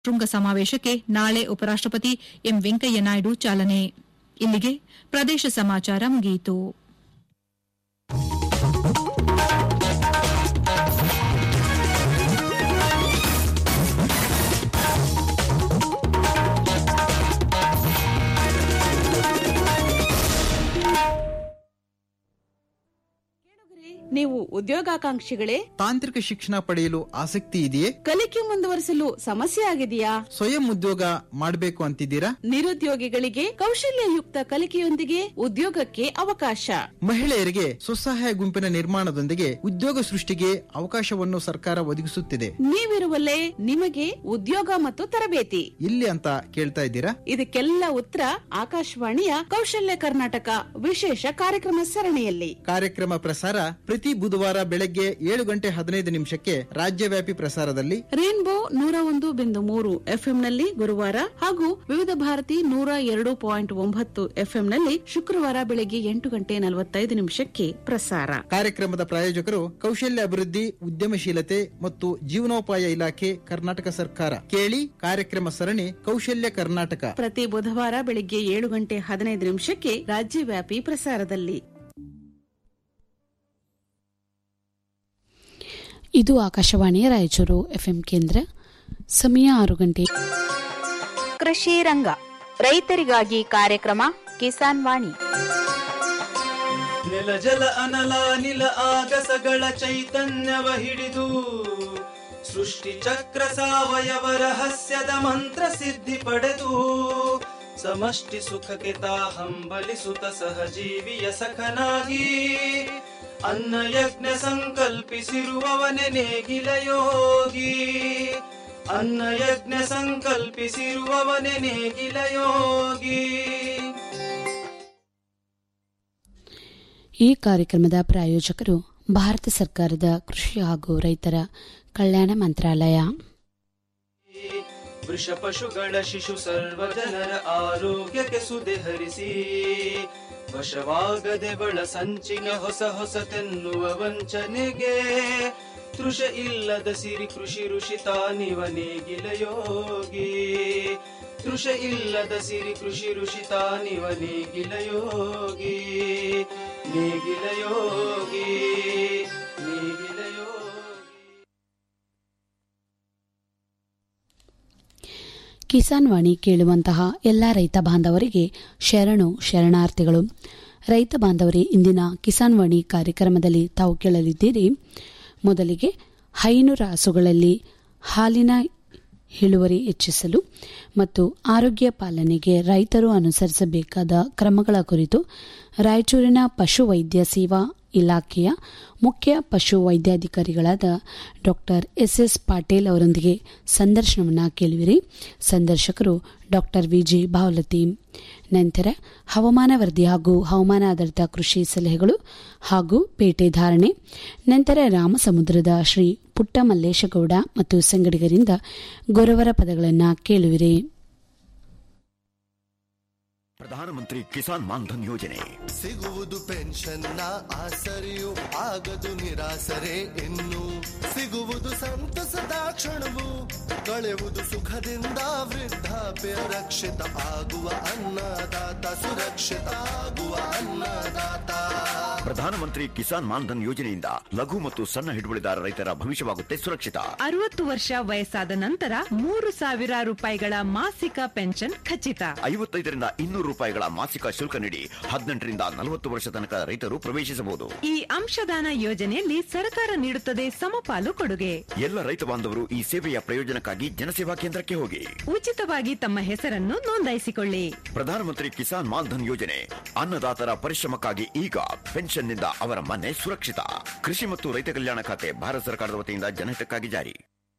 ಶೃಂಗ ಸಮಾವೇಶಕ್ಕೆ ನಾಳೆ ಉಪರಾಷ್ಟಪತಿ ಎಂ ವೆಂಕಯ್ಯ ನಾಯ್ಡು ಚಾಲನೆ ಇಲ್ಲಿಗೆ ಪ್ರದೇಶ ಸಮಾಚಾರ ಮುಗಿಯಿತು ನೀವು ಉದ್ಯೋಗಾಕಾಂಕ್ಷಿಗಳೇ ತಾಂತ್ರಿಕ ಶಿಕ್ಷಣ ಪಡೆಯಲು ಆಸಕ್ತಿ ಇದೆಯೇ ಕಲಿಕೆ ಮುಂದುವರಿಸಲು ಸಮಸ್ಯೆ ಆಗಿದೆಯಾ ಸ್ವಯಂ ಉದ್ಯೋಗ ಮಾಡಬೇಕು ಅಂತಿದ್ದೀರಾ ನಿರುದ್ಯೋಗಿಗಳಿಗೆ ಕೌಶಲ್ಯಯುಕ್ತ ಕಲಿಕೆಯೊಂದಿಗೆ ಉದ್ಯೋಗಕ್ಕೆ ಅವಕಾಶ ಮಹಿಳೆಯರಿಗೆ ಸ್ವಸಹಾಯ ಗುಂಪಿನ ನಿರ್ಮಾಣದೊಂದಿಗೆ ಉದ್ಯೋಗ ಸೃಷ್ಟಿಗೆ ಅವಕಾಶವನ್ನು ಸರ್ಕಾರ ಒದಗಿಸುತ್ತಿದೆ ನೀವಿರುವಲ್ಲೇ ನಿಮಗೆ ಉದ್ಯೋಗ ಮತ್ತು ತರಬೇತಿ ಇಲ್ಲಿ ಅಂತ ಕೇಳ್ತಾ ಇದ್ದೀರಾ ಇದಕ್ಕೆಲ್ಲ ಉತ್ತರ ಆಕಾಶವಾಣಿಯ ಕೌಶಲ್ಯ ಕರ್ನಾಟಕ ವಿಶೇಷ ಕಾರ್ಯಕ್ರಮ ಸರಣಿಯಲ್ಲಿ ಕಾರ್ಯಕ್ರಮ ಪ್ರಸಾರ ಪ್ರತಿ ಬುಧವಾರ ಬೆಳಗ್ಗೆ ಏಳು ಗಂಟೆ ಹದಿನೈದು ನಿಮಿಷಕ್ಕೆ ರಾಜ್ಯವ್ಯಾಪಿ ಪ್ರಸಾರದಲ್ಲಿ ರೇನ್ಬೋ ನೂರ ಒಂದು ಬಿಂದು ಮೂರು ಎಫ್ಎಂನಲ್ಲಿ ಗುರುವಾರ ಹಾಗೂ ವಿವಿಧ ಭಾರತಿ ನೂರ ಎರಡು ಪಾಯಿಂಟ್ ಒಂಬತ್ತು ಎಫ್ಎಂನಲ್ಲಿ ಶುಕ್ರವಾರ ಬೆಳಗ್ಗೆ ಎಂಟು ಗಂಟೆ ನಲವತ್ತೈದು ನಿಮಿಷಕ್ಕೆ ಪ್ರಸಾರ ಕಾರ್ಯಕ್ರಮದ ಪ್ರಾಯೋಜಕರು ಕೌಶಲ್ಯ ಅಭಿವೃದ್ಧಿ ಉದ್ಯಮಶೀಲತೆ ಮತ್ತು ಜೀವನೋಪಾಯ ಇಲಾಖೆ ಕರ್ನಾಟಕ ಸರ್ಕಾರ ಕೇಳಿ ಕಾರ್ಯಕ್ರಮ ಸರಣಿ ಕೌಶಲ್ಯ ಕರ್ನಾಟಕ ಪ್ರತಿ ಬುಧವಾರ ಬೆಳಿಗ್ಗೆ ಏಳು ಗಂಟೆ ಹದಿನೈದು ನಿಮಿಷಕ್ಕೆ ರಾಜ್ಯವ್ಯಾಪಿ ಪ್ರಸಾರದಲ್ಲಿ ಇದು ಆಕಾಶವಾಣಿಯ ರಾಯಚೂರು ಎಫ್ಎಂ ಕೇಂದ್ರ ಸಮಯ ಆರು ಗಂಟೆ ಕೃಷಿ ರಂಗ ರೈತರಿಗಾಗಿ ಕಾರ್ಯಕ್ರಮ ಕಿಸಾನ್ ವಾಣಿ ನೆಲ ಜಲ ಅನಲ ನಿಲ ಆಗಸಗಳ ಚೈತನ್ಯವ ಹಿಡಿದು ಸೃಷ್ಟಿ ಚಕ್ರ ಸಾವಯವ ರಹಸ್ಯದ ಮಂತ್ರ ಸಿದ್ಧಿ ಪಡೆದು ಸಮಷ್ಟಿ ಸುಖಕ್ಕೆ ತಾ ಹಂಬಲಿಸುತ್ತ ಸಹಜೀವಿಯ ಸಖನಾಗಿ ಅನ್ನ ಯಜ್ಞ ಸಂಕಲ್ಪಿಸಿರುವವನೆ ನೇಗಿಲ ಯೋಗಿ ಅನ್ನ ಯಜ್ಞ ಸಂಕಲ್ಪಿಸಿರುವವನೆ ನೇಗಿಲ ಯೋಗಿ ಈ ಕಾರ್ಯಕ್ರಮದ ಪ್ರಾಯೋಜಕರು ಭಾರತ ಸರ್ಕಾರದ ಕೃಷಿ ಹಾಗೂ ರೈತರ ಕಲ್ಯಾಣ ಮಂತ್ರಾಲಯ ವೃಷ ಪಶುಗಳ ಶಿಶು ಸರ್ವ ಜನರ ಆರೋಗ್ಯಕ್ಕೆ ಸುದೆ ಹರಿಸಿ ವಶವಾಗದೆ ಬಳ ಸಂಚಿನ ಹೊಸ ಹೊಸತೆನ್ನುವ ವಂಚನೆಗೆ ತೃಷ ಇಲ್ಲದ ಸಿರಿ ಕೃಷಿ ಋಷಿ ತಾನಿವ ನೇಗಿಲ ಯೋಗಿ ತೃಷ ಇಲ್ಲದ ಸಿರಿ ಕೃಷಿ ಋಷಿ ತಾನಿವ ನೇಗಿಲ ಯೋಗಿ ನೇಗಿಲ ಯೋಗಿ ನೇಗಿಲ ಯೋಗಿ ಕಿಸಾನ್ ವಾಣಿ ಕೇಳುವಂತಹ ಎಲ್ಲ ರೈತ ಬಾಂಧವರಿಗೆ ಶರಣು ಶರಣಾರ್ಥಿಗಳು ರೈತ ಬಾಂಧವರೇ ಇಂದಿನ ಕಿಸಾನ್ ವಾಣಿ ಕಾರ್ಯಕ್ರಮದಲ್ಲಿ ತಾವು ಕೇಳಲಿದ್ದೀರಿ ಮೊದಲಿಗೆ ಹೈನು ರಾಸುಗಳಲ್ಲಿ ಹಾಲಿನ ಇಳುವರಿ ಹೆಚ್ಚಿಸಲು ಮತ್ತು ಆರೋಗ್ಯ ಪಾಲನೆಗೆ ರೈತರು ಅನುಸರಿಸಬೇಕಾದ ಕ್ರಮಗಳ ಕುರಿತು ರಾಯಚೂರಿನ ಪಶುವೈದ್ಯ ಸೇವಾ ಇಲಾಖೆಯ ಮುಖ್ಯ ಪಶು ವೈದ್ಯಾಧಿಕಾರಿಗಳಾದ ಡಾಕ್ಟರ್ ಎಸ್ ಎಸ್ ಪಾಟೀಲ್ ಅವರೊಂದಿಗೆ ಸಂದರ್ಶನವನ್ನು ಕೇಳುವಿರಿ ಸಂದರ್ಶಕರು ಡಾಕ್ಟರ್ ವಿಜಿ ಭಾವಲತಿ ನಂತರ ಹವಾಮಾನ ವರದಿ ಹಾಗೂ ಹವಾಮಾನ ಆಧಾರಿತ ಕೃಷಿ ಸಲಹೆಗಳು ಹಾಗೂ ಪೇಟೆ ಧಾರಣೆ ನಂತರ ರಾಮಸಮುದ್ರದ ಶ್ರೀ ಪುಟ್ಟ ಮಲ್ಲೇಶಗೌಡ ಮತ್ತು ಸಂಗಡಿಗರಿಂದ ಗೊರವರ ಪದಗಳನ್ನು ಕೇಳುವಿರಿ ಪ್ರಧಾನಮಂತ್ರಿ ಕಿಸಾನ್ ಮಾನ್ಧನ್ ಯೋಜನೆ ಸಿಗುವುದು ಪೆನ್ಷನ್ನ ಆಸರೆಯು ಆಗದು ನಿರಾಸರೆ ಇನ್ನು ಸಿಗುವುದು ಸಂತಸದ ಕ್ಷಣವು ಕಳೆಯುವುದು ಸುಖದಿಂದ ವೃದ್ಧಾಪ್ಯ ರಕ್ಷಿತ ಆಗುವ ಅನ್ನದಾತ ಸುರಕ್ಷಿತ ಆಗುವ ಅನ್ನದಾತ ಪ್ರಧಾನಮಂತ್ರಿ ಕಿಸಾನ್ ಮಾನ್ಧನ್ ಯೋಜನೆಯಿಂದ ಲಘು ಮತ್ತು ಸಣ್ಣ ಹಿಡುವಳಿದಾರ ರೈತರ ಭವಿಷ್ಯವಾಗುತ್ತೆ ಸುರಕ್ಷಿತ ಅರವತ್ತು ವರ್ಷ ವಯಸ್ಸಾದ ನಂತರ ಮೂರು ಸಾವಿರ ರೂಪಾಯಿಗಳ ಮಾಸಿಕ ಪೆನ್ಷನ್ ಖಚಿತ ಐವತ್ತೈದರಿಂದ ಇನ್ನೂರು ರೂಪಾಯಿಗಳ ಮಾಸಿಕ ಶುಲ್ಕ ನೀಡಿ ಹದಿನೆಂಟರಿಂದ ನಲವತ್ತು ವರ್ಷ ತನಕ ರೈತರು ಪ್ರವೇಶಿಸಬಹುದು ಈ ಅಂಶದಾನ ಯೋಜನೆಯಲ್ಲಿ ಸರ್ಕಾರ ನೀಡುತ್ತದೆ ಸಮಪಾಲು ಕೊಡುಗೆ ಎಲ್ಲ ರೈತ ಬಾಂಧವರು ಈ ಸೇವೆಯ ಪ್ರಯೋಜನಕ್ಕಾಗಿ ಜನಸೇವಾ ಕೇಂದ್ರಕ್ಕೆ ಹೋಗಿ ಉಚಿತವಾಗಿ ತಮ್ಮ ಹೆಸರನ್ನು ನೋಂದಾಯಿಸಿಕೊಳ್ಳಿ ಪ್ರಧಾನಮಂತ್ರಿ ಕಿಸಾನ್ ಮಾನ್ಧನ್ ಯೋಜನೆ ಅನ್ನದಾತರ ಪರಿಶ್ರಮಕ್ಕಾಗಿ ಈಗ ಪೆನ್ಷನ್ನಿಂದ ಅವರ ಮನೆ ಸುರಕ್ಷಿತ ಕೃಷಿ ಮತ್ತು ರೈತ ಕಲ್ಯಾಣ ಖಾತೆ ಭಾರತ ಸರ್ಕಾರದ ವತಿಯಿಂದ ಜನಹಿತಕ್ಕಾಗಿ ಜಾರಿ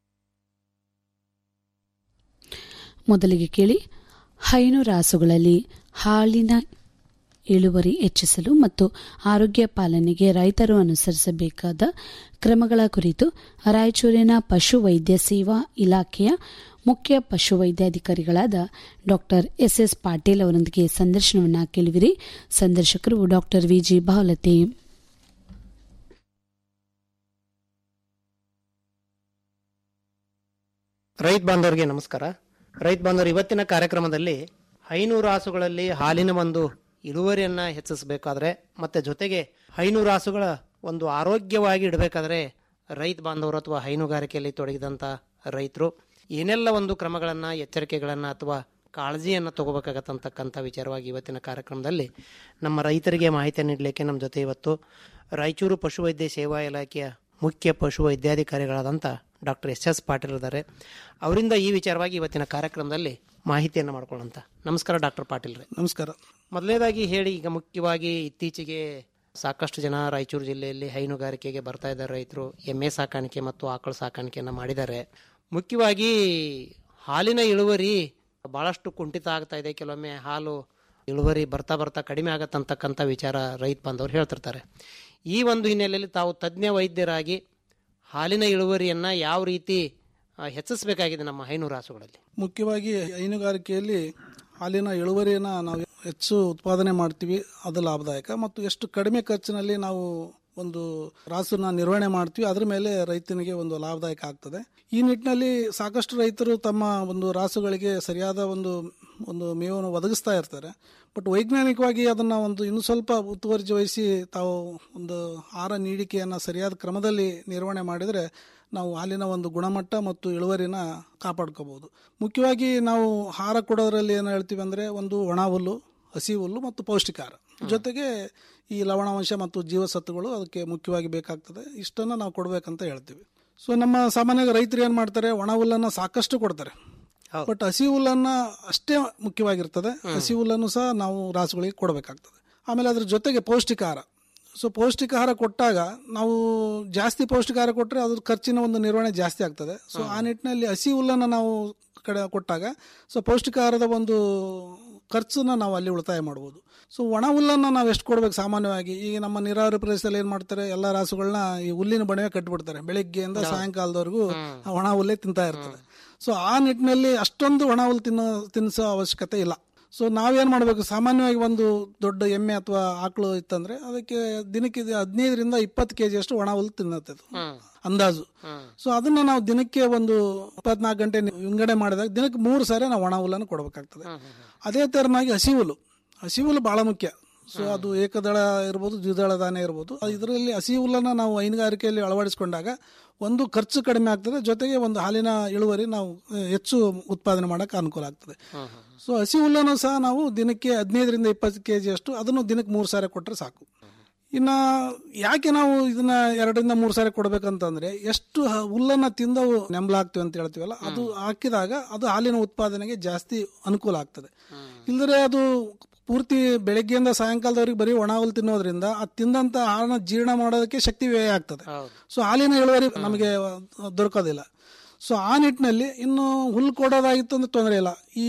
ಮೊದಲಿಗೆ ಕೇಳಿ ಹೈನು ರಾಸುಗಳಲ್ಲಿ ಹಾಲಿನ ಇಳುವರಿ ಹೆಚ್ಚಿಸಲು ಮತ್ತು ಆರೋಗ್ಯ ಪಾಲನೆಗೆ ರೈತರು ಅನುಸರಿಸಬೇಕಾದ ಕ್ರಮಗಳ ಕುರಿತು ರಾಯಚೂರಿನ ಪಶು ವೈದ್ಯ ಸೇವಾ ಇಲಾಖೆಯ ಮುಖ್ಯ ಪಶು ವೈದ್ಯಾಧಿಕಾರಿಗಳಾದ ಡಾಕ್ಟರ್ ಎಸ್ ಎಸ್ ಪಾಟೀಲ್ ಅವರೊಂದಿಗೆ ಸಂದರ್ಶನವನ್ನು ಕೇಳುವಿರಿ ಸಂದರ್ಶಕರು ಡಾಕ್ಟರ್ ವಿಜಿ ಬಾವಲತಿ ರೈತ ಬಾಂಧವರಿಗೆ ನಮಸ್ಕಾರ ರೈತ ಬಾಂಧವರು ಇವತ್ತಿನ ಕಾರ್ಯಕ್ರಮದಲ್ಲಿ ಹೈನೂರು ರಾಸುಗಳಲ್ಲಿ ಹಾಲಿನ ಒಂದು ಇಳುವರಿಯನ್ನ ಹೆಚ್ಚಿಸಬೇಕಾದ್ರೆ ಮತ್ತೆ ಜೊತೆಗೆ ಹೈನೂರು ರಾಸುಗಳ ಒಂದು ಆರೋಗ್ಯವಾಗಿ ಇಡಬೇಕಾದ್ರೆ ರೈತ ಬಾಂಧವರು ಅಥವಾ ಹೈನುಗಾರಿಕೆಯಲ್ಲಿ ತೊಡಗಿದಂಥ ರೈತರು ಏನೆಲ್ಲ ಒಂದು ಕ್ರಮಗಳನ್ನು ಎಚ್ಚರಿಕೆಗಳನ್ನು ಅಥವಾ ಕಾಳಜಿಯನ್ನು ತಗೋಬೇಕಾಗತ್ತಂತಕ್ಕಂಥ ವಿಚಾರವಾಗಿ ಇವತ್ತಿನ ಕಾರ್ಯಕ್ರಮದಲ್ಲಿ ನಮ್ಮ ರೈತರಿಗೆ ಮಾಹಿತಿ ನೀಡಲಿಕ್ಕೆ ನಮ್ಮ ಜೊತೆ ಇವತ್ತು ರಾಯಚೂರು ಪಶುವೈದ್ಯ ಸೇವಾ ಇಲಾಖೆಯ ಮುಖ್ಯ ಪಶು ವೈದ್ಯಾಧಿಕಾರಿಗಳಾದಂಥ ಡಾಕ್ಟರ್ ಎಸ್ ಎಸ್ ಪಾಟೀಲ್ ಇದ್ದಾರೆ ಅವರಿಂದ ಈ ವಿಚಾರವಾಗಿ ಇವತ್ತಿನ ಕಾರ್ಯಕ್ರಮದಲ್ಲಿ ಮಾಹಿತಿಯನ್ನು ಮಾಡ್ಕೊಳ್ಳೋಂಥ ನಮಸ್ಕಾರ ಡಾಕ್ಟರ್ ಪಾಟೀಲ್ ರೇ ನಮಸ್ಕಾರ ಮೊದಲನೇದಾಗಿ ಹೇಳಿ ಈಗ ಮುಖ್ಯವಾಗಿ ಇತ್ತೀಚೆಗೆ ಸಾಕಷ್ಟು ಜನ ರಾಯಚೂರು ಜಿಲ್ಲೆಯಲ್ಲಿ ಹೈನುಗಾರಿಕೆಗೆ ಬರ್ತಾ ಇದ್ದಾರೆ ರೈತರು ಎಮ್ಮೆ ಸಾಕಾಣಿಕೆ ಮತ್ತು ಆಕಳು ಸಾಕಾಣಿಕೆಯನ್ನು ಮಾಡಿದ್ದಾರೆ ಮುಖ್ಯವಾಗಿ ಹಾಲಿನ ಇಳುವರಿ ಬಹಳಷ್ಟು ಕುಂಠಿತ ಆಗ್ತಾ ಇದೆ ಕೆಲವೊಮ್ಮೆ ಹಾಲು ಇಳುವರಿ ಬರ್ತಾ ಬರ್ತಾ ಕಡಿಮೆ ಆಗತ್ತಂತಕ್ಕಂಥ ವಿಚಾರ ರೈತ ಬಾಂಧವರು ಹೇಳ್ತಿರ್ತಾರೆ ಈ ಒಂದು ಹಿನ್ನೆಲೆಯಲ್ಲಿ ತಾವು ತಜ್ಞ ವೈದ್ಯರಾಗಿ ಹಾಲಿನ ಇಳುವರಿಯನ್ನು ಯಾವ ರೀತಿ ಆ, ಹೆಚ್ಚಿಸಬೇಕಾಗಿದೆ ನಮ್ಮ ಹೈನೂರು ರಾಸುಗಳಲ್ಲಿ ಮುಖ್ಯವಾಗಿ ಹೈನುಗಾರಿಕೆಯಲ್ಲಿ ಹಾಲಿನ ಇಳುವರಿಯನ್ನು ನಾವು ಹೆಚ್ಚು ಉತ್ಪಾದನೆ ಮಾಡ್ತೀವಿ ಅದು ಲಾಭದಾಯಕ ಮತ್ತು ಎಷ್ಟು ಕಡಿಮೆ ಖರ್ಚಿನಲ್ಲಿ ನಾವು ಒಂದು ರಾಸನ್ನ ನಿರ್ವಹಣೆ ಮಾಡ್ತೀವಿ ಅದ್ರ ಮೇಲೆ ರೈತನಿಗೆ ಒಂದು ಲಾಭದಾಯಕ ಆಗ್ತದೆ ಈ ನಿಟ್ಟಿನಲ್ಲಿ ಸಾಕಷ್ಟು ರೈತರು ತಮ್ಮ ಒಂದು ರಾಸುಗಳಿಗೆ ಸರಿಯಾದ ಒಂದು ಒಂದು ಮೇವನ್ನು ಒದಗಿಸ್ತಾ ಇರ್ತಾರೆ ಬಟ್ ವೈಜ್ಞಾನಿಕವಾಗಿ ಅದನ್ನು ಒಂದು ಇನ್ನು ಸ್ವಲ್ಪ ಮುತುವರ್ಜಿ ವಹಿಸಿ ತಾವು ಒಂದು ಆಹಾರ ನೀಡಿಕೆಯನ್ನು ಸರಿಯಾದ ಕ್ರಮದಲ್ಲಿ ನಿರ್ವಹಣೆ ಮಾಡಿದರೆ ನಾವು ಹಾಲಿನ ಒಂದು ಗುಣಮಟ್ಟ ಮತ್ತು ಇಳುವರಿನ ಕಾಪಾಡ್ಕೋಬಹುದು ಮುಖ್ಯವಾಗಿ ನಾವು ಆಹಾರ ಕೊಡೋದ್ರಲ್ಲಿ ಏನು ಹೇಳ್ತೀವಿ ಅಂದರೆ ಒಂದು ಒಣ ಹುಲ್ಲು ಹಸಿ ಹುಲ್ಲು ಮತ್ತು ಪೌಷ್ಟಿಕಾಹಾರ ಜೊತೆಗೆ ಈ ಲವಣಾಂಶ ಮತ್ತು ಜೀವಸತ್ವಗಳು ಅದಕ್ಕೆ ಮುಖ್ಯವಾಗಿ ಬೇಕಾಗ್ತದೆ ಇಷ್ಟನ್ನು ನಾವು ಕೊಡಬೇಕಂತ ಹೇಳ್ತೀವಿ ಸೊ ನಮ್ಮ ಸಾಮಾನ್ಯವಾಗಿ ರೈತರು ಏನು ಮಾಡ್ತಾರೆ ಒಣ ಹುಲ್ಲನ್ನು ಸಾಕಷ್ಟು ಕೊಡ್ತಾರೆ ಬಟ್ ಹಸಿ ಹುಲ್ಲನ್ನ ಅಷ್ಟೇ ಮುಖ್ಯವಾಗಿರ್ತದೆ ಹಸಿ ಹುಲ್ಲನ್ನು ಸಹ ನಾವು ರಾಸುಗಳಿಗೆ ಕೊಡಬೇಕಾಗ್ತದೆ ಆಮೇಲೆ ಅದ್ರ ಜೊತೆಗೆ ಪೌಷ್ಟಿಕಾಹಾರ ಸೊ ಪೌಷ್ಟಿಕಾಹಾರ ಕೊಟ್ಟಾಗ ನಾವು ಜಾಸ್ತಿ ಪೌಷ್ಟಿಕಾಹಾರ ಕೊಟ್ಟರೆ ಅದ್ರ ಖರ್ಚಿನ ಒಂದು ನಿರ್ವಹಣೆ ಜಾಸ್ತಿ ಆಗ್ತದೆ ಸೊ ಆ ನಿಟ್ಟಿನಲ್ಲಿ ಹಸಿ ಹುಲ್ಲನ್ನು ನಾವು ಕಡೆ ಕೊಟ್ಟಾಗ ಸೊ ಪೌಷ್ಟಿಕಾಹಾರದ ಒಂದು ಖರ್ಚನ್ನ ನಾವು ಅಲ್ಲಿ ಉಳಿತಾಯ ಮಾಡ್ಬೋದು ಸೊ ಒಣ ಹುಲ್ಲನ್ನು ನಾವು ಎಷ್ಟು ಕೊಡ್ಬೇಕು ಸಾಮಾನ್ಯವಾಗಿ ಈಗ ನಮ್ಮ ನೀರಾವರಿ ಪ್ರದೇಶದಲ್ಲಿ ಏನು ಮಾಡ್ತಾರೆ ಎಲ್ಲ ರಾಸುಗಳನ್ನ ಈ ಹುಲ್ಲಿನ ಬಣವೆ ಕಟ್ಬಿಡ್ತಾರೆ ಬೆಳಿಗ್ಗೆಯಿಂದ ಸಾಯಂಕಾಲದವರೆಗೂ ಆ ಒಣ ಹುಲ್ಲೇ ತಿಂತಾ ಇರ್ತದೆ ಸೊ ಆ ನಿಟ್ಟಿನಲ್ಲಿ ಅಷ್ಟೊಂದು ಒಣ ಹುಲ್ಲು ತಿನ್ನೋ ತಿನ್ನಿಸೋ ಅವಶ್ಯಕತೆ ಇಲ್ಲ ಸೊ ನಾವೇನು ಮಾಡಬೇಕು ಸಾಮಾನ್ಯವಾಗಿ ಒಂದು ದೊಡ್ಡ ಎಮ್ಮೆ ಅಥವಾ ಆಕಳು ಇತ್ತಂದ್ರೆ ಅದಕ್ಕೆ ದಿನಕ್ಕೆ ಇದು ಹದಿನೈದರಿಂದ ಇಪ್ಪತ್ತು ಕೆ ಅಷ್ಟು ಒಣ ಹುಲ್ಲು ತಿನ್ನತ್ತೆ ಅದು ಅಂದಾಜು ಸೊ ಅದನ್ನ ನಾವು ದಿನಕ್ಕೆ ಒಂದು ಇಪ್ಪತ್ನಾಲ್ಕು ಗಂಟೆ ವಿಂಗಡಣೆ ಮಾಡಿದಾಗ ದಿನಕ್ಕೆ ಮೂರು ಸಾರಿ ನಾವು ಒಣ ಹುಲ್ಲನ್ನು ಕೊಡಬೇಕಾಗ್ತದೆ ಅದೇ ತೆರನಾಗಿ ಹಸಿ ಹುಲ್ಲು ಹಸಿ ಹುಲ್ಲು ಬಹಳ ಮುಖ್ಯ ಸೊ ಅದು ಏಕದಳ ಇರ್ಬೋದು ದ್ವಿದಳ ಧಾನ್ಯ ಇರ್ಬೋದು ಇದರಲ್ಲಿ ಹಸಿ ಹುಲ್ಲನ್ನು ನಾವು ಹೈನುಗಾರಿಕೆಯಲ್ಲಿ ಅಳವಡಿಸಿಕೊಂಡಾಗ ಒಂದು ಖರ್ಚು ಕಡಿಮೆ ಆಗ್ತದೆ ಜೊತೆಗೆ ಒಂದು ಹಾಲಿನ ಇಳುವರಿ ನಾವು ಆ, ಹೆಚ್ಚು ಉತ್ಪಾದನೆ ಮಾಡೋಕೆ ಅನುಕೂಲ ಆಗ್ತದೆ ಸೊ ಹಸಿ ಹುಲ್ಲನ್ನು ಸಹ ನಾವು ದಿನಕ್ಕೆ ಹದಿನೈದರಿಂದ ಇಪ್ಪತ್ತು ಕೆ ಜಿ ಅಷ್ಟು ಅದನ್ನು ದಿನಕ್ಕೆ ಮೂರು ಸಾರಿ ಕೊಟ್ಟರೆ ಸಾಕು ಇನ್ನ ಯಾಕೆ ನಾವು ಇದನ್ನ ಎರಡರಿಂದ ಮೂರು ಸಾರಿ ಕೊಡ್ಬೇಕಂತಂದ್ರೆ ಎಷ್ಟು ಹ- ಹುಲ್ಲನ್ನ ತಿಂದವು ನೆಂಬಲಾಗ್ತೀವಿ ಅಂತ ಹೇಳ್ತೀವಲ್ಲ ಅದು ಹಾಕಿದಾಗ ಅದು ಹಾಲಿನ ಉತ್ಪಾದನೆಗೆ ಜಾಸ್ತಿ ಅನುಕೂಲ ಆಗ್ತದೆ ಇಲ್ಲದ್ರೆ ಅದು ಪೂರ್ತಿ ಬೆಳಗ್ಗೆಯಿಂದ ಸಾಯಂಕಾಲದವರೆಗೆ ಬರೀ ಒಣ ಹುಲ್ಲು ತಿನ್ನೋದ್ರಿಂದ ಅದು ತಿಂದಂತ ಆಹಾರನ ಜೀರ್ಣ ಮಾಡೋದಕ್ಕೆ ಶಕ್ತಿ ವ್ಯಯ ಆಗ್ತದೆ ಸೊ ಹಾಲಿನ ಇಳುವರಿ ನಮಗೆ ದೊರಕೋದಿಲ್ಲ ಸೊ ಆ ನಿಟ್ಟಿನಲ್ಲಿ ಇನ್ನು ಹುಲ್ಲು ಕೊಡೋದಾಗಿತ್ತು ಅಂದ್ರೆ ತೊಂದರೆ ಇಲ್ಲ ಈ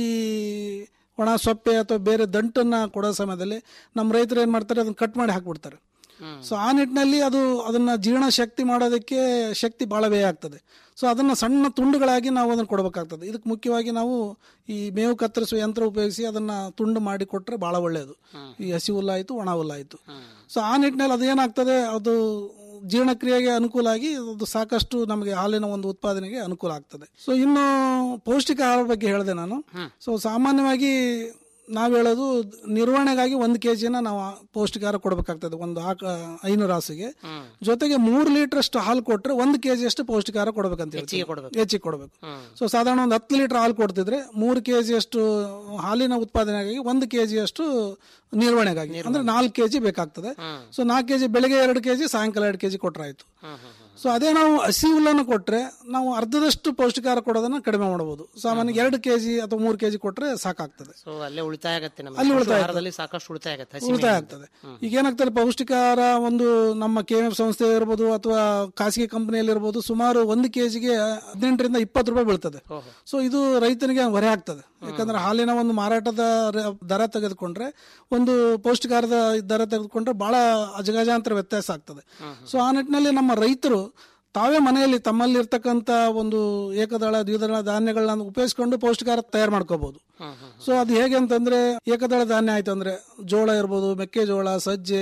ಒಣ ಸೊಪ್ಪೆ ಅಥವಾ ಬೇರೆ ದಂಟನ್ನ ಕೊಡೋ ಸಮಯದಲ್ಲಿ ನಮ್ಮ ರೈತರು ಏನು ಮಾಡ್ತಾರೆ ಅದನ್ನ ಕಟ್ ಮಾಡಿ ಹಾಕ್ಬಿಡ್ತಾರೆ ಸೊ ಆ ನಿಟ್ಟಿನಲ್ಲಿ ಅದು ಅದನ್ನ ಜೀರ್ಣ ಶಕ್ತಿ ಮಾಡೋದಕ್ಕೆ ಶಕ್ತಿ ಬಹಳ ವ್ಯಯ ಆಗ್ತದೆ ಸೊ ಅದನ್ನ ಸಣ್ಣ ತುಂಡುಗಳಾಗಿ ನಾವು ಅದನ್ನು ಕೊಡಬೇಕಾಗ್ತದೆ ಇದಕ್ಕೆ ಮುಖ್ಯವಾಗಿ ನಾವು ಈ ಮೇವು ಕತ್ತರಿಸುವ ಯಂತ್ರ ಉಪಯೋಗಿಸಿ ಅದನ್ನ ತುಂಡು ಮಾಡಿ ಕೊಟ್ಟರೆ ಬಹಳ ಒಳ್ಳೆಯದು ಈ ಹಸಿ ಹುಲ್ಲಾಯಿತು ಒಣ ಹುಲ್ಲಾಯಿತು ಸೊ ಆ ನಿಟ್ಟಿನಲ್ಲಿ ಅದು ಏನಾಗ್ತದೆ ಅದು ಜೀರ್ಣಕ್ರಿಯೆಗೆ ಅನುಕೂಲ ಆಗಿ ಅದು ಸಾಕಷ್ಟು ನಮಗೆ ಹಾಲಿನ ಒಂದು ಉತ್ಪಾದನೆಗೆ ಅನುಕೂಲ ಆಗ್ತದೆ ಸೊ ಇನ್ನು ಪೌಷ್ಟಿಕ ಆಹಾರ ಬಗ್ಗೆ ಹೇಳಿದೆ ನಾನು ಸೊ ಸಾಮಾನ್ಯವಾಗಿ ನಾವು ಹೇಳೋದು ನಿರ್ವಹಣೆಗಾಗಿ ಒಂದು ಕೆ ಜಿನ ನಾವು ಪೌಷ್ಟಿಕಾಹಾರ ಕೊಡಬೇಕಾಗ್ತದೆ ಒಂದು ಆಕ ಐನೂರು ರಾಸಿಗೆ ಜೊತೆಗೆ ಮೂರು ಲೀಟರ್ ಅಷ್ಟು ಹಾಲು ಕೊಟ್ಟರೆ ಒಂದು ಕೆ ಜಿ ಅಷ್ಟು ಪೌಷ್ಟಿಕಾಹಾರ ಕೊಡಬೇಕಂತ ಹೆಚ್ಚಿಗೆ ಕೊಡ್ಬೇಕು. ಹೆಚ್ಚಿಗೆ ಕೊಡಬೇಕು ಸೊ ಸಾಧಾರಣ ಒಂದು ಹತ್ತು ಲೀಟರ್ ಹಾಲು ಕೊಡ್ತಿದ್ರೆ ಮೂರು ಕೆ ಜಿ ಅಷ್ಟು ಹಾಲಿನ ಉತ್ಪಾದನೆಗಾಗಿ ಒಂದು ಕೆ ಜಿ ಅಷ್ಟು ನಿರ್ವಹಣೆಗಾಗಿ ಅಂದ್ರೆ ನಾಲ್ಕು ಕೆ ಜಿ ಬೇಕಾಗ್ತದೆ ಸೊ ನಾಲ್ಕು ಕೆ ಜಿ ಬೆಳಗ್ಗೆ ಎರಡು ಕೆ ಜಿ ಸಾಯಂಕಾಲ ಎರಡು ಕೆ ಜಿ ಕೊಟ್ಟರಾಯ್ತು ಸೊ ಅದೇ ನಾವು ಹಸಿ ಹುಲ್ಲನ್ನು ಕೊಟ್ರೆ ನಾವು ಅರ್ಧದಷ್ಟು ಪೌಷ್ಟಿಕಾಹಾರ ಕೊಡೋದನ್ನ ಕಡಿಮೆ ಮಾಡಬಹುದು ಸಾಮಾನ್ಯ ಎರಡು ಕೆ ಜಿ ಅಥವಾ ಮೂರು ಕೆ ಜಿ ಕೊಟ್ರೆ ಸಾಕಾಗ್ತದೆ ಸೊ ಅಲ್ಲೇ ಉಳಿತಾಯ ಆಗತ್ತೆ ನಮ್ಮ ಅಲ್ಲಿ ಉಳಿತಾಯ ಆಹಾರದಲ್ಲಿ ಸಾಕಷ್ಟು ಉಳಿತಾಯ ಆಗತ್ತೆ ಹಸಿ ಉಳಿತಾಯ ಮೇವಿಂದ. ಆಗ್ತದೆ ಈಗ ಏನಾಗ್ತದೆ ಪೌಷ್ಟಿಕಾಹಾರ ಒಂದು ನಮ್ಮ ಕೆ ಎಫ್ ಸಂಸ್ಥೆ ಇರ್ಬೋದು ಅಥವಾ ಖಾಸಗಿ ಕಂಪನಿಯಲ್ಲಿ ಇರ್ಬೋದು ಸುಮಾರು ಒಂದು ಕೆಜಿಗೆ ಹದಿನೆಂಟರಿಂದ ಇಪ್ಪತ್ತು ರೂಪಾಯಿ ಬೀಳ್ತದೆ ಸೊ ಇದು ರೈತನಿಗೆ ಹೊರೆ ಆಗ್ತದೆ ಯಾಕಂದ್ರೆ ಹಾಲಿನ ಒಂದು ಮಾರಾಟದ ರ- ದರ ತೆಗೆದುಕೊಂಡ್ರೆ ಒಂದು ಪೌಷ್ಟಿಕಾಹಾರದ ದರ ತೆಗೆದುಕೊಂಡ್ರೆ ಬಹಳ ಅಜಗಜಾಂತರ ವ್ಯತ್ಯಾಸ ಆಗ್ತದೆ ಸೊ ಆ ನಿಟ್ಟಿನಲ್ಲಿ ನಮ್ಮ ರೈತರು ತಾವೇ ಮನೆಯಲ್ಲಿ ತಮ್ಮಲ್ಲಿ ಇರ್ತಕ್ಕಂಥ ಒಂದು ಏಕದಳ ದ್ವಿದಳ ಧಾನ್ಯಗಳನ್ನ ಉಪಯೋಗಿಸ್ಕೊಂಡು ಪೌಷ್ಟಿಕಾಹಾರ ತಯಾರು ಮಾಡ್ಕೋಬಹುದು ಸೊ ಅದು ಹೇಗೆ ಅಂತಂದ್ರೆ ಏಕದಳ ಧಾನ್ಯ ಆಯ್ತು ಅಂದ್ರೆ ಜೋಳ ಇರ್ಬೋದು ಮೆಕ್ಕೆಜೋಳ ಸಜ್ಜೆ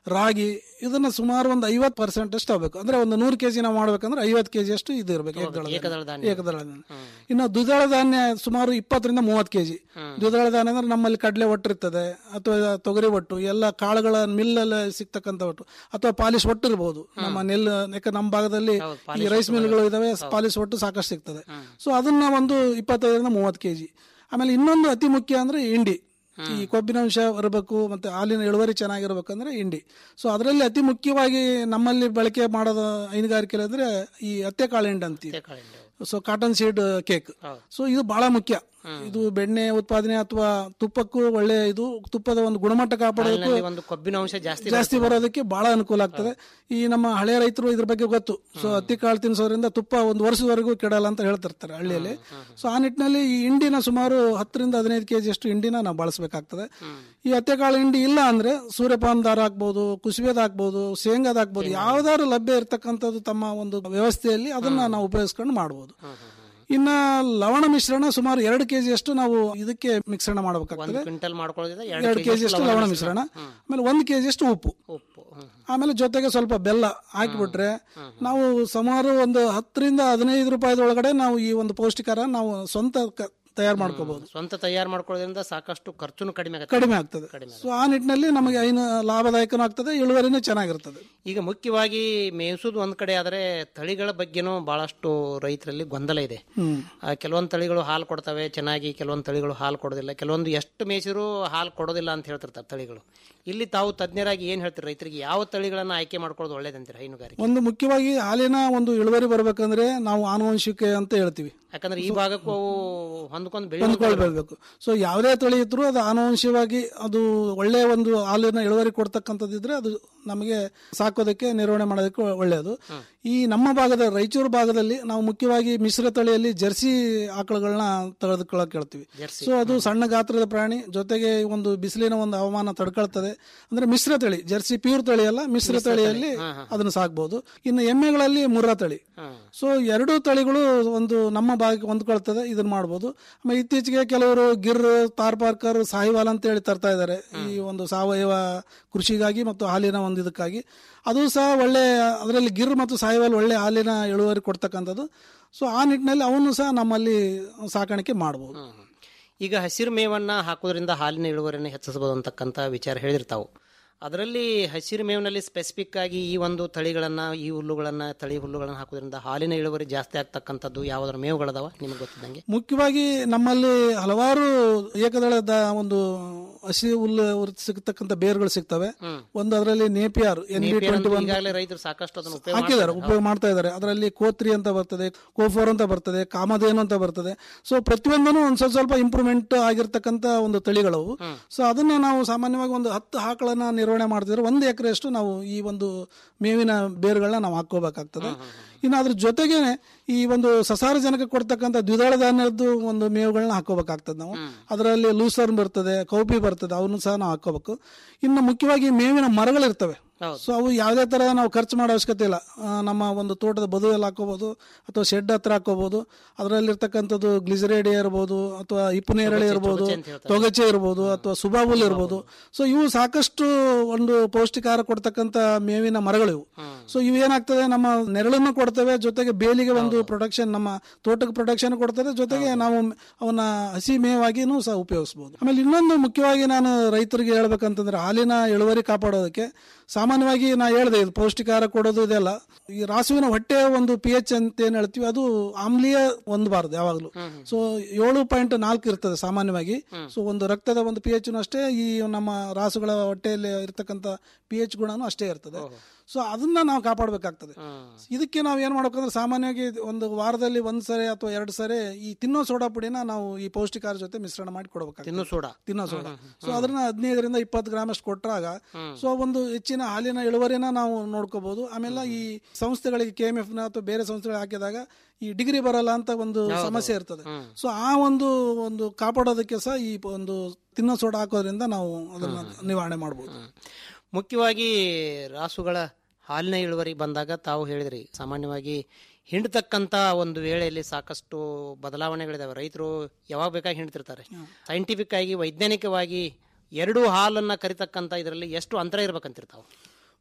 ರಾಗಿ ಇದನ್ನ ಸುಮಾರು ಒಂದು ಐವತ್ತು ಪರ್ಸೆಂಟ್ ಅಷ್ಟು ಆಗಬೇಕು ಅಂದ್ರೆ ಒಂದು ನೂರು ಕೆಜಿ ನಾವು ಮಾಡ್ಬೇಕಂದ್ರೆ ಐವತ್ತು ಕೆಜಿ ಅಷ್ಟು ಇದು ಇರಬೇಕು ಏಕದಳ ಏಕದಳ ಧಾನ್ಯ. ಏಕದಳ ಧಾನ್ಯ ಇನ್ನು ದ್ವಿದಳ ಧಾನ್ಯ ಸುಮಾರು ಇಪ್ಪತ್ತರಿಂದ ಮೂವತ್ತು ಕೆಜಿ ದ್ವಿದಳ ಧಾನ್ಯ ಅಂದ್ರೆ ನಮ್ಮಲ್ಲಿ ಕಡಲೆ ಒಟ್ಟು ಇರ್ತದೆ ಅಥವಾ ತೊಗರಿ ಒಟ್ಟು ಎಲ್ಲ ಕಾಳುಗಳ ಮಿಲ್ಲಲ್ಲಿ ಸಿಗ್ತಕ್ಕಂಥ ಒಟ್ಟು ಅಥವಾ ಪಾಲಿಶ್ ಒಟ್ಟು ಇರಬಹುದು ನಮ್ಮ ನೆಲ್ ಯಾಕೆ ನಮ್ಮ ಭಾಗದಲ್ಲಿ ಈ ರೈಸ್ ಮಿಲ್ಗಳು ಇದಾವೆ ಪಾಲಿಶ್ ಒಟ್ಟು ಸಾಕಷ್ಟು ಸಿಗ್ತದೆ ಸೊ ಅದನ್ನ ಒಂದು ಇಪ್ಪತ್ತೈದರಿಂದ ಮೂವತ್ತು ಕೆಜಿ ಆಮೇಲೆ ಇನ್ನೊಂದು ಅತಿ ಮುಖ್ಯ ಅಂದ್ರೆ ಹಿಂಡಿ ಈ ಕೊಬ್ಬಿನಾಂಶ ಇರಬೇಕು ಮತ್ತೆ ಹಾಲಿನ ಇಳುವರಿ ಚೆನ್ನಾಗಿರ್ಬೇಕಂದ್ರೆ ಹಿಂಡಿ ಸೊ ಅದರಲ್ಲಿ ಅತಿ ಮುಖ್ಯವಾಗಿ ನಮ್ಮಲ್ಲಿ ಬಳಕೆ ಮಾಡೋದು ಹೈನುಗಾರಿಕೆ ಅಂದ್ರೆ ಈ ಹತ್ತೆ ಕಾಳು ಹಿಂಡಿ ಅಂತೀವಿ so cotton seed cake so ಇದು ಬಹಳ ಮುಖ್ಯ ಇದು ಬೆಣ್ಣೆ ಉತ್ಪಾದನೆ ಅಥವಾ ತುಪ್ಪಕ್ಕೂ ಒಳ್ಳೆ ಇದು ತುಪ್ಪದ ಒಂದು ಗುಣಮಟ್ಟ ಕಾಪಾಡೋದಕ್ಕೂ ಹಾಲಿನಲ್ಲಿ ಒಂದು ಕೊಬ್ಬಿನ ಅಂಶ ಜಾಸ್ತಿ ಜಾಸ್ತಿ ಬರೋದಕ್ಕೆ ಬಹಳ ಅನುಕೂಲ ಆಗ್ತದೆ ಈ ನಮ್ಮ ಹಳೆ ರೈತರು ಇದ್ರ ಬಗ್ಗೆ ಗೊತ್ತು ಸೊ ಹತ್ತಿ ಕಾಳು ತಿನ್ಸೋದ್ರಿಂದ ತುಪ್ಪ ಒಂದು ವರ್ಷದವರೆಗೂ ಕೆಡಲ್ಲ ಅಂತ ಹೇಳ್ತಿರ್ತಾರೆ ಹಳ್ಳಿಯಲ್ಲಿ ಸೊ ಆ ನಿಟ್ಟಿನಲ್ಲಿ ಈ ಹಿಂಡಿನ ಸುಮಾರು ಹತ್ತರಿಂದ ಹದಿನೈದು ಕೆಜಿ ಅಷ್ಟು ಹಿಂಡಿನ ನಾವು ಬಳಸಬೇಕಾಗ್ತದೆ ಈ ಹತ್ತೆಕಾಳು ಹಿಂಡಿ ಇಲ್ಲ ಅಂದ್ರೆ ಸೂರ್ಯಪಾನ ದಾರ ಹಾಕ್ಬೋದು ಕುಸುಬೆದ ಹಾಕ್ಬೋದು ಶೇಂಗಾದ ಹಾಕ್ಬೋದು ಯಾವ್ದಾದ್ರು ಲಭ್ಯ ಇರ್ತಕ್ಕಂಥದ್ದು ತಮ್ಮ ಒಂದು ವ್ಯವಸ್ಥೆಯಲ್ಲಿ ಅದನ್ನ ನಾವು ಉಪಯೋಗಿಸ್ಕೊಂಡು ಮಾಡ್ಬೋದು ಇನ್ನ ಲವಣ ಮಿಶ್ರಣ ಸುಮಾರು ಎರಡು ಕೆಜಿ ಅಷ್ಟು ನಾವು ಇದಕ್ಕೆ ಮಿಶ್ರಣ ಮಾಡಬೇಕಾಗ್ತದೆ ಕ್ವಿಂಟಲ್ ಮಾಡ್ಕೊಳ್ಳೋದ್ರಿಂದ ಎರಡು ಕೆಜಿ ಅಷ್ಟು ಲವಣ ಮಿಶ್ರಣ ಆಮೇಲೆ ಒಂದು ಕೆಜಿ ಅಷ್ಟು ಉಪ್ಪು ಆಮೇಲೆ ಜೊತೆಗೆ ಸ್ವಲ್ಪ ಬೆಲ್ಲ ಹಾಕಿಬಿಟ್ರೆ ನಾವು ಸುಮಾರು ಒಂದು ಹತ್ತರಿಂದ ಹದಿನೈದು ರೂಪಾಯಿದೊಳಗಡೆ ನಾವು ಈ ಒಂದು ಪೌಷ್ಟಿಕಾರ ನಾವು ಸ್ವಂತ ಕ- ತಯಾರು ಮಾಡ್ಕೋಬಹುದು ಸ್ವಂತ ತಯಾರು ಮಾಡ್ಕೊಳ್ಳೋದ್ರಿಂದ ಸಾಕಷ್ಟು ಖರ್ಚುನು ಕಡಿಮೆ ಆಗುತ್ತೆ ಕಡಿಮೆ ಆಗ್ತದೆ ಸೊ ಆ ನಿಟ್ಟಿನಲ್ಲಿ ನಮಗೆ ಐನು ಲಾಭದಾಯಕನೂ ಆಗ್ತದೆ ಇಳುವರಿನೂ ಚೆನ್ನಾಗಿರ್ತದೆ ಈಗ ಮುಖ್ಯವಾಗಿ ಮೇಯಿಸೋದು ಒಂದ್ ಕಡೆ ಆದ್ರೆ ತಳಿಗಳ ಬಗ್ಗೆನೂ ಬಹಳಷ್ಟು ರೈತರಲ್ಲಿ ಗೊಂದಲ ಇದೆ ಹ್ಮ್ ಆ, ಕೆಲವೊಂದು ತಳಿಗಳು ಹಾಲು ಕೊಡ್ತವೆ ಚೆನ್ನಾಗಿ ಕೆಲವೊಂದು ತಳಿಗಳು ಹಾಲು ಕೊಡೋದಿಲ್ಲ ಕೆಲವೊಂದು ಎಷ್ಟು ಮೇಯಿಸಿದ್ರು ಹಾಲು ಕೊಡೋದಿಲ್ಲ ಅಂತ ಹೇಳ್ತಿರ್ತಾರೆ ತಳಿಗಳು ಇಲ್ಲಿ ತಾವು ತಜ್ಞರಾಗಿ ಏನ್ ಹೇಳ್ತೀರಿ ರೈತರಿಗೆ ಯಾವ ತಳಿಗಳನ್ನ ಆಯ್ಕೆ ಮಾಡ್ಕೊಳ್ಳೋದು ಒಳ್ಳೇದಂತೀರಿ ಹೈನುಗಾರಿಕೆ ಒಂದು ಮುಖ್ಯವಾಗಿ ಹಾಲಿನ ಒಂದು ಇಳುವರಿ ಬರ್ಬೇಕಂದ್ರೆ ನಾವು ಆನುವಂಶಿಕೆ ಅಂತ ಹೇಳ್ತೀವಿ ಯಾಕಂದ್ರೆ ಈ ಭಾಗಕ್ಕೂ ಅವು ಹೊಂದ್ಕೊಂಡು ಬೆಳೆ ಹೊಂದ್ಕೊಳ್ಬೇಕು ಸೊ ಯಾವುದೇ ತಳಿ ಇದ್ರೂ ಅದು ಆನುವಂಶಿಕವಾಗಿ ಅದು ಒಳ್ಳೆಯ ಒಂದು ಹಾಲಿನ ಇಳುವರಿ ಕೊಡ್ತಕ್ಕಂಥದ್ದಿದ್ರೆ ಅದು ನಮಗೆ ಸಾಕೋದಕ್ಕೆ ನಿರ್ವಹಣೆ ಮಾಡೋದಕ್ಕೆ ಒಳ್ಳೆಯದು ಈ ನಮ್ಮ ಭಾಗದ ರಾಯಚೂರು ಭಾಗದಲ್ಲಿ ನಾವು ಮುಖ್ಯವಾಗಿ ಮಿಶ್ರ ತಳಿಯಲ್ಲಿ ಜರ್ಸಿ ಆಕಳುಗಳನ್ನ ತೆಗೆದುಕೊಳ್ಳಕ್ ಹೇಳ್ತೀವಿ ಸೊ ಅದು ಸಣ್ಣ ಗಾತ್ರದ ಪ್ರಾಣಿ ಜೊತೆಗೆ ಒಂದು ಬಿಸಿಲಿನ ಒಂದು ಹವಾಮಾನ ತಡ್ಕೊಳ್ತದೆ ಅಂದ್ರೆ ಮಿಶ್ರ ತಳಿ ಜರ್ಸಿ ಪ್ಯೂರ್ ತಳಿ ಅಲ್ಲ ಮಿಶ್ರ ತಳಿಯಲ್ಲಿ ಅದನ್ನು ಸಾಕ್ಬಹುದು ಇನ್ನು ಎಮ್ಮೆಗಳಲ್ಲಿ ಮುರ್ರಾ ತಳಿ ಸೊ ಎರಡೂ ತಳಿಗಳು ಒಂದು ನಮ್ಮ ಭಾಗಕ್ಕೆ ಹೊಂದ್ಕೊಳ್ತದೆ ಇದನ್ನ ಮಾಡ್ಬೋದು ಆಮೇಲೆ ಇತ್ತೀಚೆಗೆ ಕೆಲವರು ಗಿರ್ ತಾರ್ಪಾರ್ಕರ್ ಸಾಹಿವಾಲ್ ಅಂತ ಹೇಳಿ ತರ್ತಾ ಇದ್ದಾರೆ ಈ ಒಂದು ಸಾವಯವ ಕೃಷಿಗಾಗಿ ಮತ್ತು ಹಾಲಿನ ಒಂದು ಇದಕ್ಕಾಗಿ ಅದು ಸಹ ಒಳ್ಳೆ ಅದರಲ್ಲಿ ಗಿರ್ ಮತ್ತು ಸಾಹಿವಾಲ್ ಒಳ್ಳೆ ಹಾಲಿನ ಇಳುವರಿ ಕೊಡ್ತಕ್ಕಂಥದ್ದು ಸೊ ಆ ನಿಟ್ಟಿನಲ್ಲಿ ಅವನು ಸಹ ನಮ್ಮಲ್ಲಿ ಸಾಕಾಣಿಕೆ ಮಾಡ್ಬೋದು ಈಗ ಹಸಿರು ಮೇವನ್ನ ಹಾಕೋದ್ರಿಂದ ಹಾಲಿನ ಇಳುವರಿಯನ್ನು ಹೆಚ್ಚಿಸಬಹುದು ಅಂತಕ್ಕಂಥ ವಿಚಾರ ಹೇಳಿರ್ತಾವು ಅದರಲ್ಲಿ ಹಸಿರು ಮೇವಿನಲ್ಲಿ ಸ್ಪೆಸಿಫಿಕ್ ಆಗಿ ಈ ಒಂದು ತಳಿಗಳನ್ನ ಈ ಹುಲ್ಲುಗಳನ್ನ ತಳಿ ಹುಲ್ಲುಗಳನ್ನ ಹಾಕೋದ್ರಿಂದ ಹಾಲಿನ ಇಳುವರಿ ಜಾಸ್ತಿ ಆಗ್ತಕ್ಕಂಥದ್ದು ಯಾವ್ದಾರ ಮೇವುಗಳದಾವ ನಿಮ್ಗೆ ಗೊತ್ತಿದ್ದಂಗೆ ಮುಖ್ಯವಾಗಿ ನಮ್ಮಲ್ಲಿ ಹಲವಾರು ಏಕದಳದ ಒಂದು ಹಸಿ ಹುಲ್ಲು ಸಿಗ್ತಕ್ಕಂಥ ಬೇರುಗಳು ಸಿಗ್ತವೆ ಒಂದು ಅದರಲ್ಲಿ Napier N B Napier twenty ಅಂತೂ ಒನ್ ಈಗಾಗಲೇ ರೈತರು ಸಾಕಷ್ಟು ಅದನ್ನು ಉಪಯೋಗ ಹಾಕಿದ್ದಾರೆ ಮಾಡ್ತಾರೆ. ಉಪಯೋಗ ಮಾಡ್ತಾ ಇದ್ದಾರೆ ಅದರಲ್ಲಿ ಕೋತ್ರಿ ಅಂತ ಬರ್ತದೆ ಕೋಫೋರ್ ಅಂತ ಬರ್ತದೆ ಕಾಮಧೇನು ಅಂತ ಬರ್ತದೆ ಸೊ ಪ್ರತಿಯೊಂದನ್ನು ಒಂದು ಸ್ವಲ್ಪ ಸ್ವಲ್ಪ ಇಂಪ್ರೂವ್ಮೆಂಟ್ ಆಗಿರ್ತಕ್ಕಂಥ ಒಂದು ತಳಿಗಳವು ಸೊ ಅದನ್ನ ನಾವು ಸಾಮಾನ್ಯವಾಗಿ ಒಂದು ಹತ್ತು ಆಕಳನ್ನ ನಿರ್ವಹಣೆ ಮಾಡ್ತಿದ್ರೆ ಒಂದು ಎಕರೆಯಷ್ಟು ನಾವು ಈ ಒಂದು ಮೇವಿನ ಬೇರುಗಳನ್ನ ನಾವು ಹಾಕೋಬೇಕಾಗ್ತದೆ ಇನ್ನು ಅದ್ರ ಜೊತೆಗೇನೆ ಈ ಒಂದು ಸಸಾರಜನಕ ಕೊಡ್ತಕ್ಕಂಥ ದ್ವಿದಳ ಧಾನ್ಯದ್ದು ಒಂದು ಮೇವುಗಳನ್ನ ಹಾಕೋಬೇಕಾಗ್ತದೆ ನಾವು ಅದರಲ್ಲಿ ಲೂಸರ್ನ್ ಬರ್ತದೆ ಕೌಪಿ ಬರ್ತದೆ ಅವನು ಸಹ ನಾವು ಹಾಕೋಬೇಕು ಇನ್ನು ಮುಖ್ಯವಾಗಿ ಮೇವಿನ ಮರಗಳಿರ್ತವೆ ಸೊ ಅವು ಯಾವುದೇ ತರ ನಾವು ಖರ್ಚು ಮಾಡೋ ಅವಶ್ಯಕತೆ ಇಲ್ಲ ಆ, ನಮ್ಮ ಒಂದು ತೋಟದ ಬದುವಲ್ಲಿ ಹಾಕೋಬಹುದು ಅಥವಾ ಶೆಡ್ ಹತ್ರ ಹಾಕೋಬಹುದು ಅದರಲ್ಲಿರ್ತಕ್ಕಂಥದ್ದು ಗ್ಲಿಸರೇಡಿ ಇರ್ಬೋದು ಅಥವಾ ಇಪ್ಪನೇರಳೆ ಇರ್ಬೋದು ತೊಗಚೆ ಇರ್ಬೋದು ಅಥವಾ ಸುಬಾಬುಲ್ ಇರ್ಬೋದು ಸೊ ಇವು ಸಾಕಷ್ಟು ಒಂದು ಪೌಷ್ಟಿಕಾರ ಕೊಡ್ತಕ್ಕಂಥ ಮೇವಿನ ಮರಗಳು ಇವು ಸೊ ಇವು ಏನಾಗ್ತದೆ ನಮ್ಮ ನೆರಳನ್ನು ಕೊಡ್ತವೆ ಜೊತೆಗೆ ಬೇಲಿಗೆ ಒಂದು ಪ್ರೊಟೆಕ್ಷನ್ ನಮ್ಮ ತೋಟಕ್ಕೆ ಪ್ರೊಟೆಕ್ಷನ್ ಕೊಡ್ತದೆ ಜೊತೆಗೆ ನಾವು ಅವನ್ನ ಹಸಿ ಮೇವಾಗಿನೂ ಸಹ ಉಪಯೋಗಿಸಬಹುದು ಆಮೇಲೆ ಇನ್ನೊಂದು ಮುಖ್ಯವಾಗಿ ನಾನು ರೈತರಿಗೆ ಹೇಳ್ಬೇಕಂತಂದ್ರೆ ಹಾಲಿನ ಇಳುವರಿ ಕಾಪಾಡೋದಕ್ಕೆ ಸಾಮಾನ್ಯವಾಗಿ ನಾ ಹೇಳಿದೆ ಇದು ಪೌಷ್ಟಿಕಾರ ಕೊಡೋದು ಇದೆಲ್ಲ ಈ ರಾಸುವಿನ ಹೊಟ್ಟೆಯ ಒಂದು ಪಿ ಎಚ್ ಅಂತ ಏನ್ ಹೇಳ್ತೀವಿ ಅದು ಆಮ್ಲೀಯ ಹೊಂದಬಾರದು ಯಾವಾಗಲೂ ಸೊ ಏಳು ಪಾಯಿಂಟ್ ನಾಲ್ಕು ಇರ್ತದೆ ಸಾಮಾನ್ಯವಾಗಿ ಸೊ ಒಂದು ರಕ್ತದ ಒಂದು ಪಿ ಎಚ್ ಅಷ್ಟೇ ಈ ನಮ್ಮ ರಾಸುಗಳ ಹೊಟ್ಟೆಯಲ್ಲಿ ಇರ್ತಕ್ಕಂಥ ಪಿ ಎಚ್ ಗುಣನೂ ಅಷ್ಟೇ ಇರ್ತದೆ ಸೊ ಅದನ್ನ ನಾವು ಕಾಪಾಡಬೇಕಾಗ್ತದೆ ಇದಕ್ಕೆ ನಾವು ಏನ್ ಮಾಡ್ಬೇಕಂದ್ರೆ ಸಾಮಾನ್ಯವಾಗಿ ಒಂದು ವಾರದಲ್ಲಿ ಒಂದ್ ಸರಿ ಅಥವಾ ಎರಡು ಸರಿ ಈ ತಿನ್ನೋ ಸೋಡಾ ಪುಡಿನ ನಾವು ಈ ಪೌಷ್ಟಿಕಾರ ಜೊತೆ ಮಿಶ್ರಣ ಮಾಡಿ ಕೊಡಬೇಕಾಗ್ತದೆ ತಿನ್ನೋ ಸೋಡಾ ತಿನ್ನೋ ಸೋಡಾ ಸೊ ಅದನ್ನ ಹದಿನೈದರಿಂದ ಇಪ್ಪತ್ತು ಗ್ರಾಮ್ ಅಷ್ಟು ಕೊಟ್ಟಾಗ ಸೊ ಒಂದು ಹೆಚ್ಚಿನ ಹಾಲಿನ ಇಳುವರಿನ ನಾವು ನೋಡ್ಕೋಬಹುದು ಆಮೇಲೆ ಈ ಸಂಸ್ಥೆಗಳಿಗೆ ಕೆ ಎಂ ಎಫ್ ನ ಅಥವಾ ಬೇರೆ ಸಂಸ್ಥೆಗಳಿಗೆ ಹಾಕಿದಾಗ ಈ ಡಿಗ್ರಿ ಬರಲ್ಲ ಅಂತ ಒಂದು ಸಮಸ್ಯೆ ಇರ್ತದೆ ಸೊ ಆ ಒಂದು ಒಂದು ಕಾಪಾಡೋದಕ್ಕೆ ಸಹ ಈ ಒಂದು ತಿನ್ನೋ ಸೋಡಾ ಹಾಕೋದ್ರಿಂದ ನಾವು ಅದನ್ನ ನಿವಾರಣೆ ಮಾಡಬಹುದು ಮುಖ್ಯವಾಗಿ ರಾಸುಗಳ ಹಾಲಿನ ಇಳುವರಿ ಬಂದಾಗ ತಾವು ಹೇಳಿದ್ರಿ ಸಾಮಾನ್ಯವಾಗಿ ಹಿಂಡ್ತಕ್ಕಂತ ಒಂದು ವೇಳೆಯಲ್ಲಿ ಸಾಕಷ್ಟು ಬದಲಾವಣೆಗಳಿದಾವೆ ರೈತರು ಯಾವಾಗ ಬೇಕಾಗಿ ಹಿಂಡ್ತಿರ್ತಾರೆ ಸೈಂಟಿಫಿಕ್ ಆಗಿ ವೈಜ್ಞಾನಿಕವಾಗಿ ಎರಡು ಹಾಲನ್ನ ಕರಿತಕ್ಕಂತ ಇದರಲ್ಲಿ ಎಷ್ಟು ಅಂತರ ಇರ್ಬೇಕಂತಿರ್ತಾವ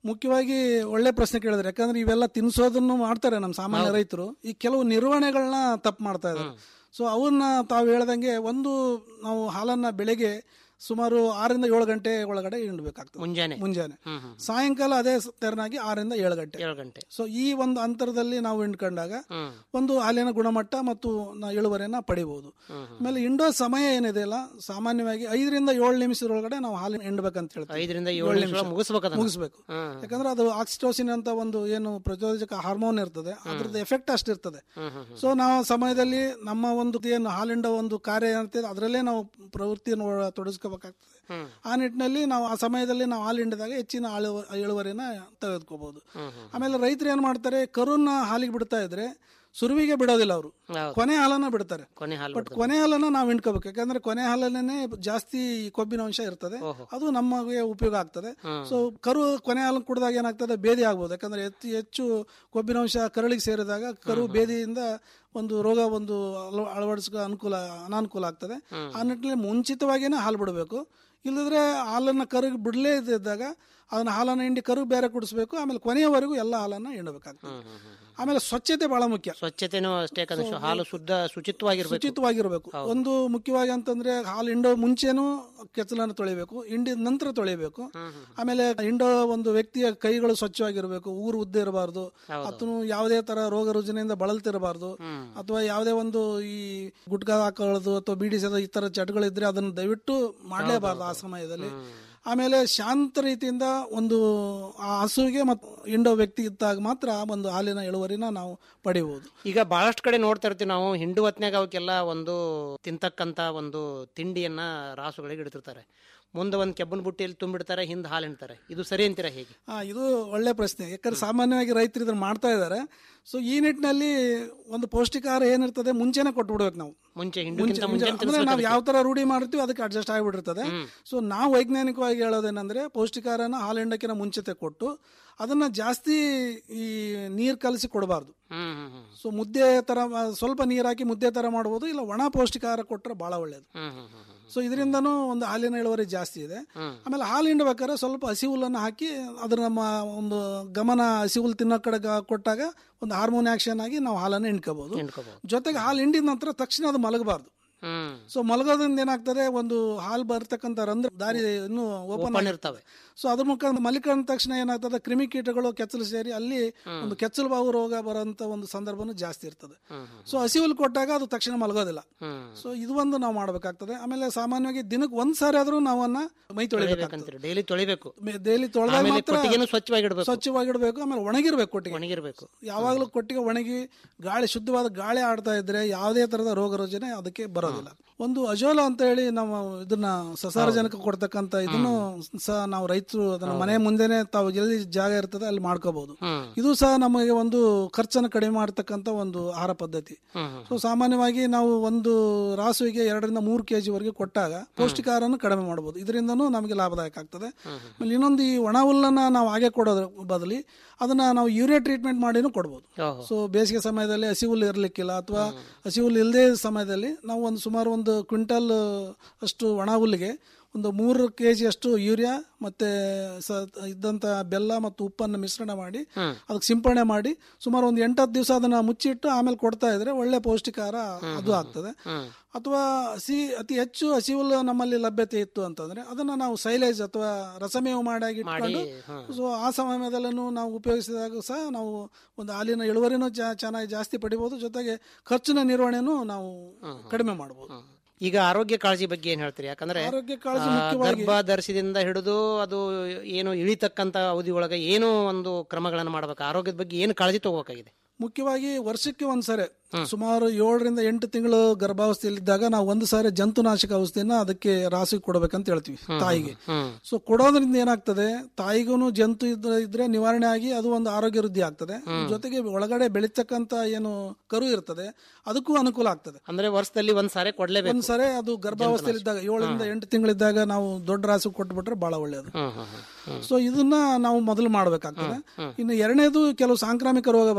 ಮುಖ್ಯವಾಗಿ ಒಳ್ಳೆ ಪ್ರಶ್ನೆ ಕೇಳಿದ್ರೆ ಯಾಕಂದ್ರೆ ಇವೆಲ್ಲ ತಿನ್ಸೋದನ್ನು ಮಾಡ್ತಾರೆ ನಮ್ಮ ಸಾಮಾನ್ಯ ರೈತರು ಈ ಕೆಲವು ನಿರ್ವಹಣೆಗಳನ್ನ ತಪ್ಪು ಮಾಡ್ತಾ ಇದ್ದಾರೆ ಸೊ ಅವನ್ನ ತಾವು ಹೇಳ್ದಂಗೆ ಒಂದು ನಾವು ಹಾಲನ್ನ ಬೆಳಗ್ಗೆ ಸುಮಾರು ಆರರಿಂದ ಏಳು ಗಂಟೆ ಒಳಗಡೆ ಹಿಂಡ್ಬೇಕಾಗ್ತದೆ ಮುಂಜಾನೆ ಮುಂಜಾನೆ ಸಾಯಂಕಾಲ ಅದೇ ತೆರನಾಗಿ ಆರರಿಂದ ಏಳು ಗಂಟೆ ಏಳು ಗಂಟೆ ಸೊ ಈ ಒಂದು ಅಂತರದಲ್ಲಿ ನಾವು ಹಿಂಡ್ಕೊಂಡಾಗ ಒಂದು ಹಾಲಿನ ಗುಣಮಟ್ಟ ಮತ್ತು ನಾವು ಇಳುವರಿಯನ್ನ ಪಡಿಬಹುದು ಆಮೇಲೆ ಹಿಂಡೋ ಸಮಯ ಏನಿದೆ ಅಲ್ಲ ಸಾಮಾನ್ಯವಾಗಿ ಐದರಿಂದ ಏಳು ನಿಮಿಷದೊಳಗಡೆ ನಾವು ಹಾಲಿನ ಹಿಂಡ್ಬೇಕಂತ ಹೇಳ್ತೀವಿ ಐದರಿಂದ ಏಳು ನಿಮಿಷ ಮುಗಿಸ್ಬೇಕು ಅದನ್ನ. ಮುಗಿಸ್ಬೇಕು ಹ್ಮ್. ಯಾಕಂದ್ರೆ ಅದು ಆಕ್ಸಿಟೋಸಿನ್ ಅಂತ ಒಂದು ಏನು ಪ್ರಚೋದಕ ಹಾರ್ಮೋನ್ ಇರ್ತದೆ ಅದ್ರದ್ದು ಎಫೆಕ್ಟ್ ಅಷ್ಟಿರ್ತದೆ ಸೊ ನಾವು ಆ ಸಮಯದಲ್ಲಿ ನಮ್ಮ ಒಂದು ಏನು ಹಾಲಿಂಡ ಒಂದು ಕಾರ್ಯ ಏನಿರ್ತದೆ ಅದರಲ್ಲೇ ನಾವು ಪ್ರವೃತ್ತಿಯನ್ನು ಒಳ- ತೊಡಗಿಸ್ಕೋಬೇಕಾಗ್ತದೆ ಆ ನಿಟ್ಟಿನಲ್ಲಿ ನಾವು ಆ ಸಮಯದಲ್ಲಿ ನಾವು ಹಾಲು ಹಿಂಡಿದಾಗ ಹೆಚ್ಚಿನ ಹಾಳು ಇಳುವರಿನ ತೆಗೆದುಕೋಬಹುದು ಆಮೇಲೆ ರೈತರು ಏನ್ ಮಾಡ್ತಾರೆ ಕರುನ ಹಾಲಿಗೆ ಬಿಡ್ತಾ ಇದ್ರೆ ಸುರುವಿಗೆ ಬಿಡೋದಿಲ್ಲ ಅವರು ಕೊನೆ ಹಾಲನ್ನ ಬಿಡ್ತಾರೆ ಕೊನೆ ಹಾಲು ಬಟ್ ಕೊನೆ ಹಾಲನ್ನ ನಾವು ಹಿಂಡ್ಕೋಬೇಕು ಯಾಕಂದ್ರೆ ಕೊನೆ ಹಾಲನ್ನೇ ಜಾಸ್ತಿ ಕೊಬ್ಬಿನ ಅಂಶ ಇರ್ತದೆ ಅದು ನಮಗೆ ಉಪಯೋಗ ಆಗ್ತದೆ ಸೊ ಕರು ಕೊನೆ ಹಾಲು ಕುಡಿದಾಗ ಏನಾಗ್ತದೆ ಬೇದಿ ಆಗ್ಬೋದು ಯಾಕಂದ್ರೆ ಹೆಚ್ಚು ಹೆಚ್ಚು ಕೊಬ್ಬಿನ ಅಂಶ ಕರಳಿಗೆ ಸೇರಿದಾಗ ಕರು ಬೇದಿಯಿಂದ ಒಂದು ರೋಗ ಒಂದು ಅಳ- ಅಳವಡಿಸ್ಕೊ ಅನುಕೂಲ ಅನಾನುಕೂಲ ಆಗ್ತದೆ ಆ ನಿಟ್ಟಿನಲ್ಲಿ ಮುಂಚಿತವಾಗಿನೇ ಹಾಲು ಬಿಡಬೇಕು ಇಲ್ಲದ್ರೆ ಹಾಲನ್ನ ಕರುಗೆ ಬಿಡಲೇ ಇದ್ದಾಗ ಅದನ್ನ ಹಾಲನ್ನ ಹಿಂಡಿ ಕರು ಬೇರೆ ಕುಡಿಸ್ಬೇಕು ಆಮೇಲೆ ಕೊನೆಯವರೆಗೂ ಎಲ್ಲ ಹಾಲನ್ನ ಹಿಂಡಬೇಕಾಗ್ತದೆ ಆಮೇಲೆ ಸ್ವಚ್ಛತೆ ಬಹಳ ಮುಖ್ಯ ಸ್ವಚ್ಛತೆನೂ ಅಷ್ಟೇ ಯಾಕಂದ್ರೆ ಹಾಲು ಶುದ್ಧ ಶುಚಿತ್ವವಾಗಿರ್ಬೇಕು ಶುಚಿತ್ವವಾಗಿರ್ಬೇಕು ಒಂದು ಮುಖ್ಯವಾಗಿ ಅಂತಂದ್ರೆ ಹಾಲು ಹಿಂಡೋ ಮುಂಚೆನೂ ಕೆಚ್ಚಲನ್ನು ತೊಳಿಬೇಕು ಹಿಂಡಿದ ನಂತರ ತೊಳಿಬೇಕು ಆಮೇಲೆ ಹಿಂಡೋ ಒಂದು ವ್ಯಕ್ತಿಯ ಕೈಗಳು ಸ್ವಚ್ಛವಾಗಿರ್ಬೇಕು ಊರು ಉದ್ದ ಇರಬಾರ್ದು ಅಥವಾ ಯಾವುದೇ ತರ ರೋಗ ರುಜಿನಿಂದ ಬಳಲ್ತಿರಬಾರ್ದು ಅಥವಾ ಯಾವುದೇ ಒಂದು ಈ ಗುಟ್ಕಾ ಹಾಕೊಳ್ಳೋದು ಅಥವಾ ಬೀಡಿ ಸೇದೋ ಈ ತರ ಚಟಗಳಿದ್ರೆ ಅದನ್ನು ದಯವಿಟ್ಟು ಮಾಡಲೇಬಾರ್ದು ಆ ಸಮಯದಲ್ಲಿ ಆಮೇಲೆ ಶಾಂತ ರೀತಿಯಿಂದ ಒಂದು ಆ ಹಸುವಿಗೆ ಮತ್ತು ಹಿಂಡೋ ವ್ಯಕ್ತಿ ಇದ್ದಾಗ ಮಾತ್ರ ಒಂದು ಹಾಲಿನ ಇಳುವರಿನ ನಾವು ಪಡಿಬಹುದು ಈಗ ಬಹಳಷ್ಟು ಕಡೆ ನೋಡ್ತಾ ಇರ್ತೀವಿ ನಾವು ಹಿಂಡು ಹೊತ್ನ್ಯಾಗ ಅವಕ್ಕೆಲ್ಲ ಒಂದು ತಿಂತಕ್ಕಂತ ಒಂದು ತಿಂಡಿಯನ್ನ ರಾಸುಗಳಿಗೆ ಇಡ್ತಿರ್ತಾರೆ ಮುಂದೆ ಒಂದು ಕೆಬ್ಬನ ಬುಟ್ಟಿಯಲ್ಲಿ ತುಂಬಿಡ್ತಾರೆ ಹಿಂದೆ ಹಾಲು ಹಿಂಡ್ತಾರೆ ಇದು ಸರಿ ಅಂತೀರಾ ಹೇಗೆ ಆ, ಇದು ಒಳ್ಳೆ ಪ್ರಶ್ನೆ ಯಾಕಂದ್ರೆ ಸಾಮಾನ್ಯವಾಗಿ ರೈತರು ಇದನ್ನ ಮಾಡ್ತಾ ಇದ್ದಾರೆ ಸೊ ಈ ನಿಟ್ಟಿನಲ್ಲಿ ಒಂದು ಪೌಷ್ಟಿಕಾಹಾರ ಏನಿರ್ತದೆ ಮುಂಚೆನೆ ಕೊಟ್ಬಿಡ್ಬೇಕು ನಾವು ಮುಂಚೆ ಹಿಂಡುಕ್ಕಿಂತ ಮುಂಚೆ ಅಂದ್ರೆ ನಾವು ಯಾವ ತರ ರೂಢಿ ಮಾಡ್ತೀವಿ ಅದಕ್ಕೆ ಅಡ್ಜಸ್ಟ್ ಆಗಿಬಿಟ್ಟಿರ್ತದೆ ಸೊ ನಾವು ವೈಜ್ಞಾನಿಕವಾಗಿ ಹೇಳೋದೇನಂದ್ರೆ ಪೌಷ್ಟಿಕಾರನ ಹಾಲು ಹಿಂಡಕ್ಕಿನ ಮುಂಚೆತೆ ಕೊಟ್ಟು ಅದನ್ನ ಜಾಸ್ತಿ ಈ ನೀರ್ ಕಲಸಿ ಕೊಡಬಾರ್ದು ಹ್ಮ್ ಹ್ಮ್ ಹ್ಮ್ ಸೊ ಮುದ್ದೆ ತರ ಆ, ಸ್ವಲ್ಪ ನೀರ್ ಹಾಕಿ ಮುದ್ದೆ ತರ ಮಾಡ್ಬೋದು ಇಲ್ಲ ಒಣ ಪೌಷ್ಟಿಕಾಹಾರ ಕೊಟ್ರೆ ಬಹಳ ಒಳ್ಳೇದು ಹ್ಮ್ ಹ್ಮ್ ಹ್ಮ್ ಹ್ಮ್. ಸೊ ಇದರಿಂದನೂ ಒಂದು ಹಾಲಿನ ಇಳುವರಿ ಜಾಸ್ತಿ ಇದೆ ಆಮೇಲೆ ಹಾಲು ಹಿಂಡ್ಬೇಕಾದ್ರೆ ಸ್ವಲ್ಪ ಹಸಿ ಹುಲ್ಲನ್ನು ಹಾಕಿ ಅದ್ರ ನಮ್ಮ ಒಂದು ಗಮನ ಹಸಿ ಹುಲ್ಲು ತಿನ್ನೋ ಕಡೆ ಗ- ಕೊಟ್ಟಾಗ ಒಂದು ಹಾರ್ಮೋನ್ ಆಕ್ಷನ್ ಆಗಿ ನಾವು ಹಾಲನ್ನು ಹಿಂಡ್ಕೋಬಹುದು ಹಿಂಡ್ಕೋಬಹುದು. ಜೊತೆಗೆ ಹಾಲು ಹಿಂಡಿದ ನಂತರ ತಕ್ಷಣ ಅದು ಮಲಗಬಾರ್ದು ಹ್ಮ್ ಸೊ ಮಲಗೋದ್ರಿಂದ ಏನಾಗ್ತದೆ ಒಂದು ಹಾಲು ಬರ್ತಕ್ಕಂಥ ರಂಧ್ರ ದಾರಿ ಇನ್ನು ಓಪನ್ ಓಪನ್ ಇರ್ತವೆ ಸೊ ಅದ್ರ ಮುಖಾಂತರ ಮಲಿಕೊಂಡ ತಕ್ಷಣ ಏನಾಗ್ತದೆ ಕ್ರಿಮಿಕೀಟಗಳು ಕೆಚ್ಚಲು ಸೇರಿ ಅಲ್ಲಿ ಒಂದು ಕೆಚ್ಚಲು ಬಾವು ರೋಗ ಬರೋಂತ ಒಂದು ಸಂದರ್ಭನೂ ಜಾಸ್ತಿ ಇರ್ತದೆ ಸೊ ಹಸಿ ಹುಲ್ಲು ಕೊಟ್ಟಾಗ ಅದು ತಕ್ಷಣ ಮಲಗೋದಿಲ್ಲ ಹ್ಮ್ ಸೊ ಇದು ಒಂದು ನಾವು ಮಾಡಬೇಕಾಗ್ತದೆ ಆಮೇಲೆ ಸಾಮಾನ್ಯವಾಗಿ ದಿನಕ್ಕೆ ಒಂದ್ ಸಾರಿ ಆದ್ರೂ ನಾವನ್ನ ಮೈ ತೊಳಿಬೇಕಾಗ್ತದೆ ತೊಳಿಬೇಕಂತೀರಿ ಡೈಲಿ ತೊಳಿಬೇಕು ಡೈಲಿ ತೊಳೆದಾಗ ಆಮೇಲೆ ಮಾತ್ರ ಕೊಟ್ಟಿಗೆನೂ ಸ್ವಚ್ಛವಾಗಿಡ್ಬೇಕು ಸ್ವಚ್ಛವಾಗಿಡ್ಬೇಕು ಆಮೇಲೆ ಒಣಗಿರ್ಬೇಕು ಕೊಟ್ಟಿಗೆ ಒಣಗಿರ್ಬೇಕು ಯಾವಾಗಲೂ ಕೊಟ್ಟಿಗೆ ಒಣಗಿ ಗಾಳಿ ಶುದ್ಧವಾದ ಗಾಳಿ ಆಡ್ತಾ ಇದ್ರೆ ಯಾವುದೇ ತರದ ರೋಗ ರುಜಿನ ಅದಕ್ಕೆ ಬರೋದಿಲ್ಲ ಒಂದು ಅಜೋಲ ಅಂತ ಹೇಳಿ ನಾವು ಇದನ್ನ ಸಸಾರಜನಕ ಕೊಡ್ತಕ್ಕಂತ ಇದನ್ನು ಸಹ ನಾವು ರೈತರು ಅದನ್ನ ಮನೆ ಮುಂದೆನೆ ತಾವು ಎಲ್ಲಿ ಜಾಗ ಇರ್ತದೆ ಅಲ್ಲಿ ಮಾಡ್ಕೋಬಹುದು ಇದು ಸಹ ನಮಗೆ ಒಂದು ಖರ್ಚನ್ನು ಕಡಿಮೆ ಮಾಡತಕ್ಕಂತ ಒಂದು ಆಹಾರ ಪದ್ಧತಿ ಸೊ ಸಾಮಾನ್ಯವಾಗಿ ನಾವು ಒಂದು ರಾಸುವಿಗೆ ಎರಡರಿಂದ ಮೂರು ಕೆಜಿ ವರೆಗೆ ಕೊಟ್ಟಾಗ ಪೌಷ್ಟಿಕಾಹಾರವನ್ನು ಕಡಿಮೆ ಮಾಡಬಹುದು ಇದರಿಂದನೂ ನಮಗೆ ಲಾಭದಾಯಕ ಆಗ್ತದೆ ಆಮೇಲೆ ಇನ್ನೊಂದು ಈ ಒಣ ಹುಲ್ಲನ್ನ ನಾವು ಹಾಗೆ ಕೊಡೋದ್ರ ಬದಲಿ ಅದನ್ನ ನಾವು ಯೂರಿಯಾ ಟ್ರೀಟ್ಮೆಂಟ್ ಮಾಡಿನೂ ಕೊಡ್ಬೋದು ಓಹೋ. ಸೊ ಬೇಸಿಗೆ ಸಮಯದಲ್ಲಿ ಹಸಿ ಹುಲ್ಲು ಇರ್ಲಿಕ್ಕಿಲ್ಲ ಅಥವಾ ಹಸಿ ಹುಲ್ಲು ಇಲ್ಲದೆ ಸಮಯದಲ್ಲಿ ನಾವು ಒಂದು ಸುಮಾರು ಒಂದು ಕ್ವಿಂಟಲ್ ಅಷ್ಟು ಒಣ ಹುಲ್ಲಿಗೆ ಒಂದು ಮೂರು ಕೆ ಜಿ ಅಷ್ಟು ಯೂರಿಯಾ ಮತ್ತೆ ಸ ಇದ್ದಂತ ಬೆಲ್ಲ ಮತ್ತು ಉಪ್ಪನ್ನು ಮಿಶ್ರಣ ಮಾಡಿ ಅದಕ್ಕೆ ಸಿಂಪಡಣೆ ಮಾಡಿ ಸುಮಾರು ಒಂದು ಎಂಟತ್ತು ದಿವಸ ಅದನ್ನ ಮುಚ್ಚಿಟ್ಟು ಆಮೇಲೆ ಕೊಡ್ತಾ ಇದ್ರೆ ಒಳ್ಳೆ ಪೌಷ್ಟಿಕಾಹಾರ ಅದು ಆಗ್ತದೆ ಅಥವಾ ಹಸಿ ಅತಿ ಹೆಚ್ಚು ಹಸಿ ಹುಲ್ಲು ನಮ್ಮಲ್ಲಿ ಲಭ್ಯತೆ ಇತ್ತು ಅಂತಂದ್ರೆ ಅದನ್ನ ನಾವು ಸೈಲೇಜ್ ಅಥವಾ ರಸಮೇವು ಮಾಡಿ ಇಟ್ಕೊಂಡು ಸೊ ಆ ಸಮಯದಲ್ಲೂ ನಾವು ಉಪಯೋಗಿಸಿದಾಗ ಸಹ ನಾವು ಒಂದು ಹಾಲಿನ ಇಳುವರಿನೂ ಜಾ- ಚೆನ್ನಾಗಿ ಜಾಸ್ತಿ ಪಡಿಬಹುದು ಜೊತೆಗೆ ಖರ್ಚಿನ ನಿರ್ವಹಣೆನೂ ನಾವು ಕಡಿಮೆ ಮಾಡಬಹುದು ಈಗ ಆರೋಗ್ಯ ಕಾಳಜಿ ಬಗ್ಗೆ ಏನ್ ಹೇಳ್ತೀರಿ ಯಾಕಂದ್ರೆ ಆರೋಗ್ಯ ಕಾಳಜಿ ಆ, ಮುಖ್ಯವಾಗಿ ಗರ್ಭ ಧರಿಸಿದಿಂದ ಹಿಡಿದು ಅದು ಏನು ಇಳಿತಕ್ಕಂತ ಅವಧಿ ಒಳಗೆ ಏನು ಒಂದು ಕ್ರಮಗಳನ್ನು ಮಾಡ್ಬೇಕು ಆರೋಗ್ಯದ ಬಗ್ಗೆ ಏನು ಕಾಳಜಿ ತಗೋಬೇಕಾಗಿದೆ ಮುಖ್ಯವಾಗಿ ವರ್ಷಕ್ಕೆ ಒಂದ್ಸರಿ ಸುಮಾರು ಏಳರಿಂದ ಎಂಟು ತಿಂಗಳು ಗರ್ಭಾವಸ್ಥೆಯಲ್ಲಿದ್ದಾಗ ನಾವು ಒಂದು ಸಾರಿ ಜಂತುನಾಶಕ ಔಷಧಿಯನ್ನ ಅದಕ್ಕೆ ರಾಸಿಗೆ ಕೊಡಬೇಕಂತ ಹೇಳ್ತೀವಿ ತಾಯಿಗೆ ಸೊ ಕೊಡೋದ್ರಿಂದ ಏನಾಗ್ತದೆ ತಾಯಿಗೂ ಜಂತು ಇದ್ರೆ ಇದ್ರೆ ನಿವಾರಣೆ ಆಗಿ ಅದು ಒಂದು ಆರೋಗ್ಯ ವೃದ್ಧಿ ಆಗ್ತದೆ ಜೊತೆಗೆ ಒಳಗಡೆ ಬೆಳೀತಕ್ಕಂತ ಏನು ಕರು ಇರ್ತದೆ ಅದಕ್ಕೂ ಅನುಕೂಲ ಆಗ್ತದೆ ಅಂದ್ರೆ ವರ್ಷದಲ್ಲಿ ಒಂದ್ ಸಾರಿ ಕೊಡ್ಲೇಬೇಕು ಒಂದ್ಸರಿ ಅದು ಗರ್ಭಾವಸ್ಥೆಯಲ್ಲಿದ್ದಾಗ ಏಳರಿಂದ ಎಂಟು ತಿಂಗಳಿದ್ದಾಗ ನಾವು ದೊಡ್ಡ ರಾಸು ಕೊಟ್ಬಿಟ್ರೆ ಬಹಳ ಒಳ್ಳೆಯದು ಹ್ಮ್, ಹ್ಮ್, ಹ್ಮ್. ಸೊ ಇದನ್ನ ನಾವು ಮೊದಲು ಮಾಡಬೇಕಾಗ್ತದೆ ಇನ್ನು ಎರಡನೇದು ಕೆಲವು ಸಾಂಕ್ರಾಮಿಕ ರೋಗ ಬರ್ತವೆ ನಮ್ಮ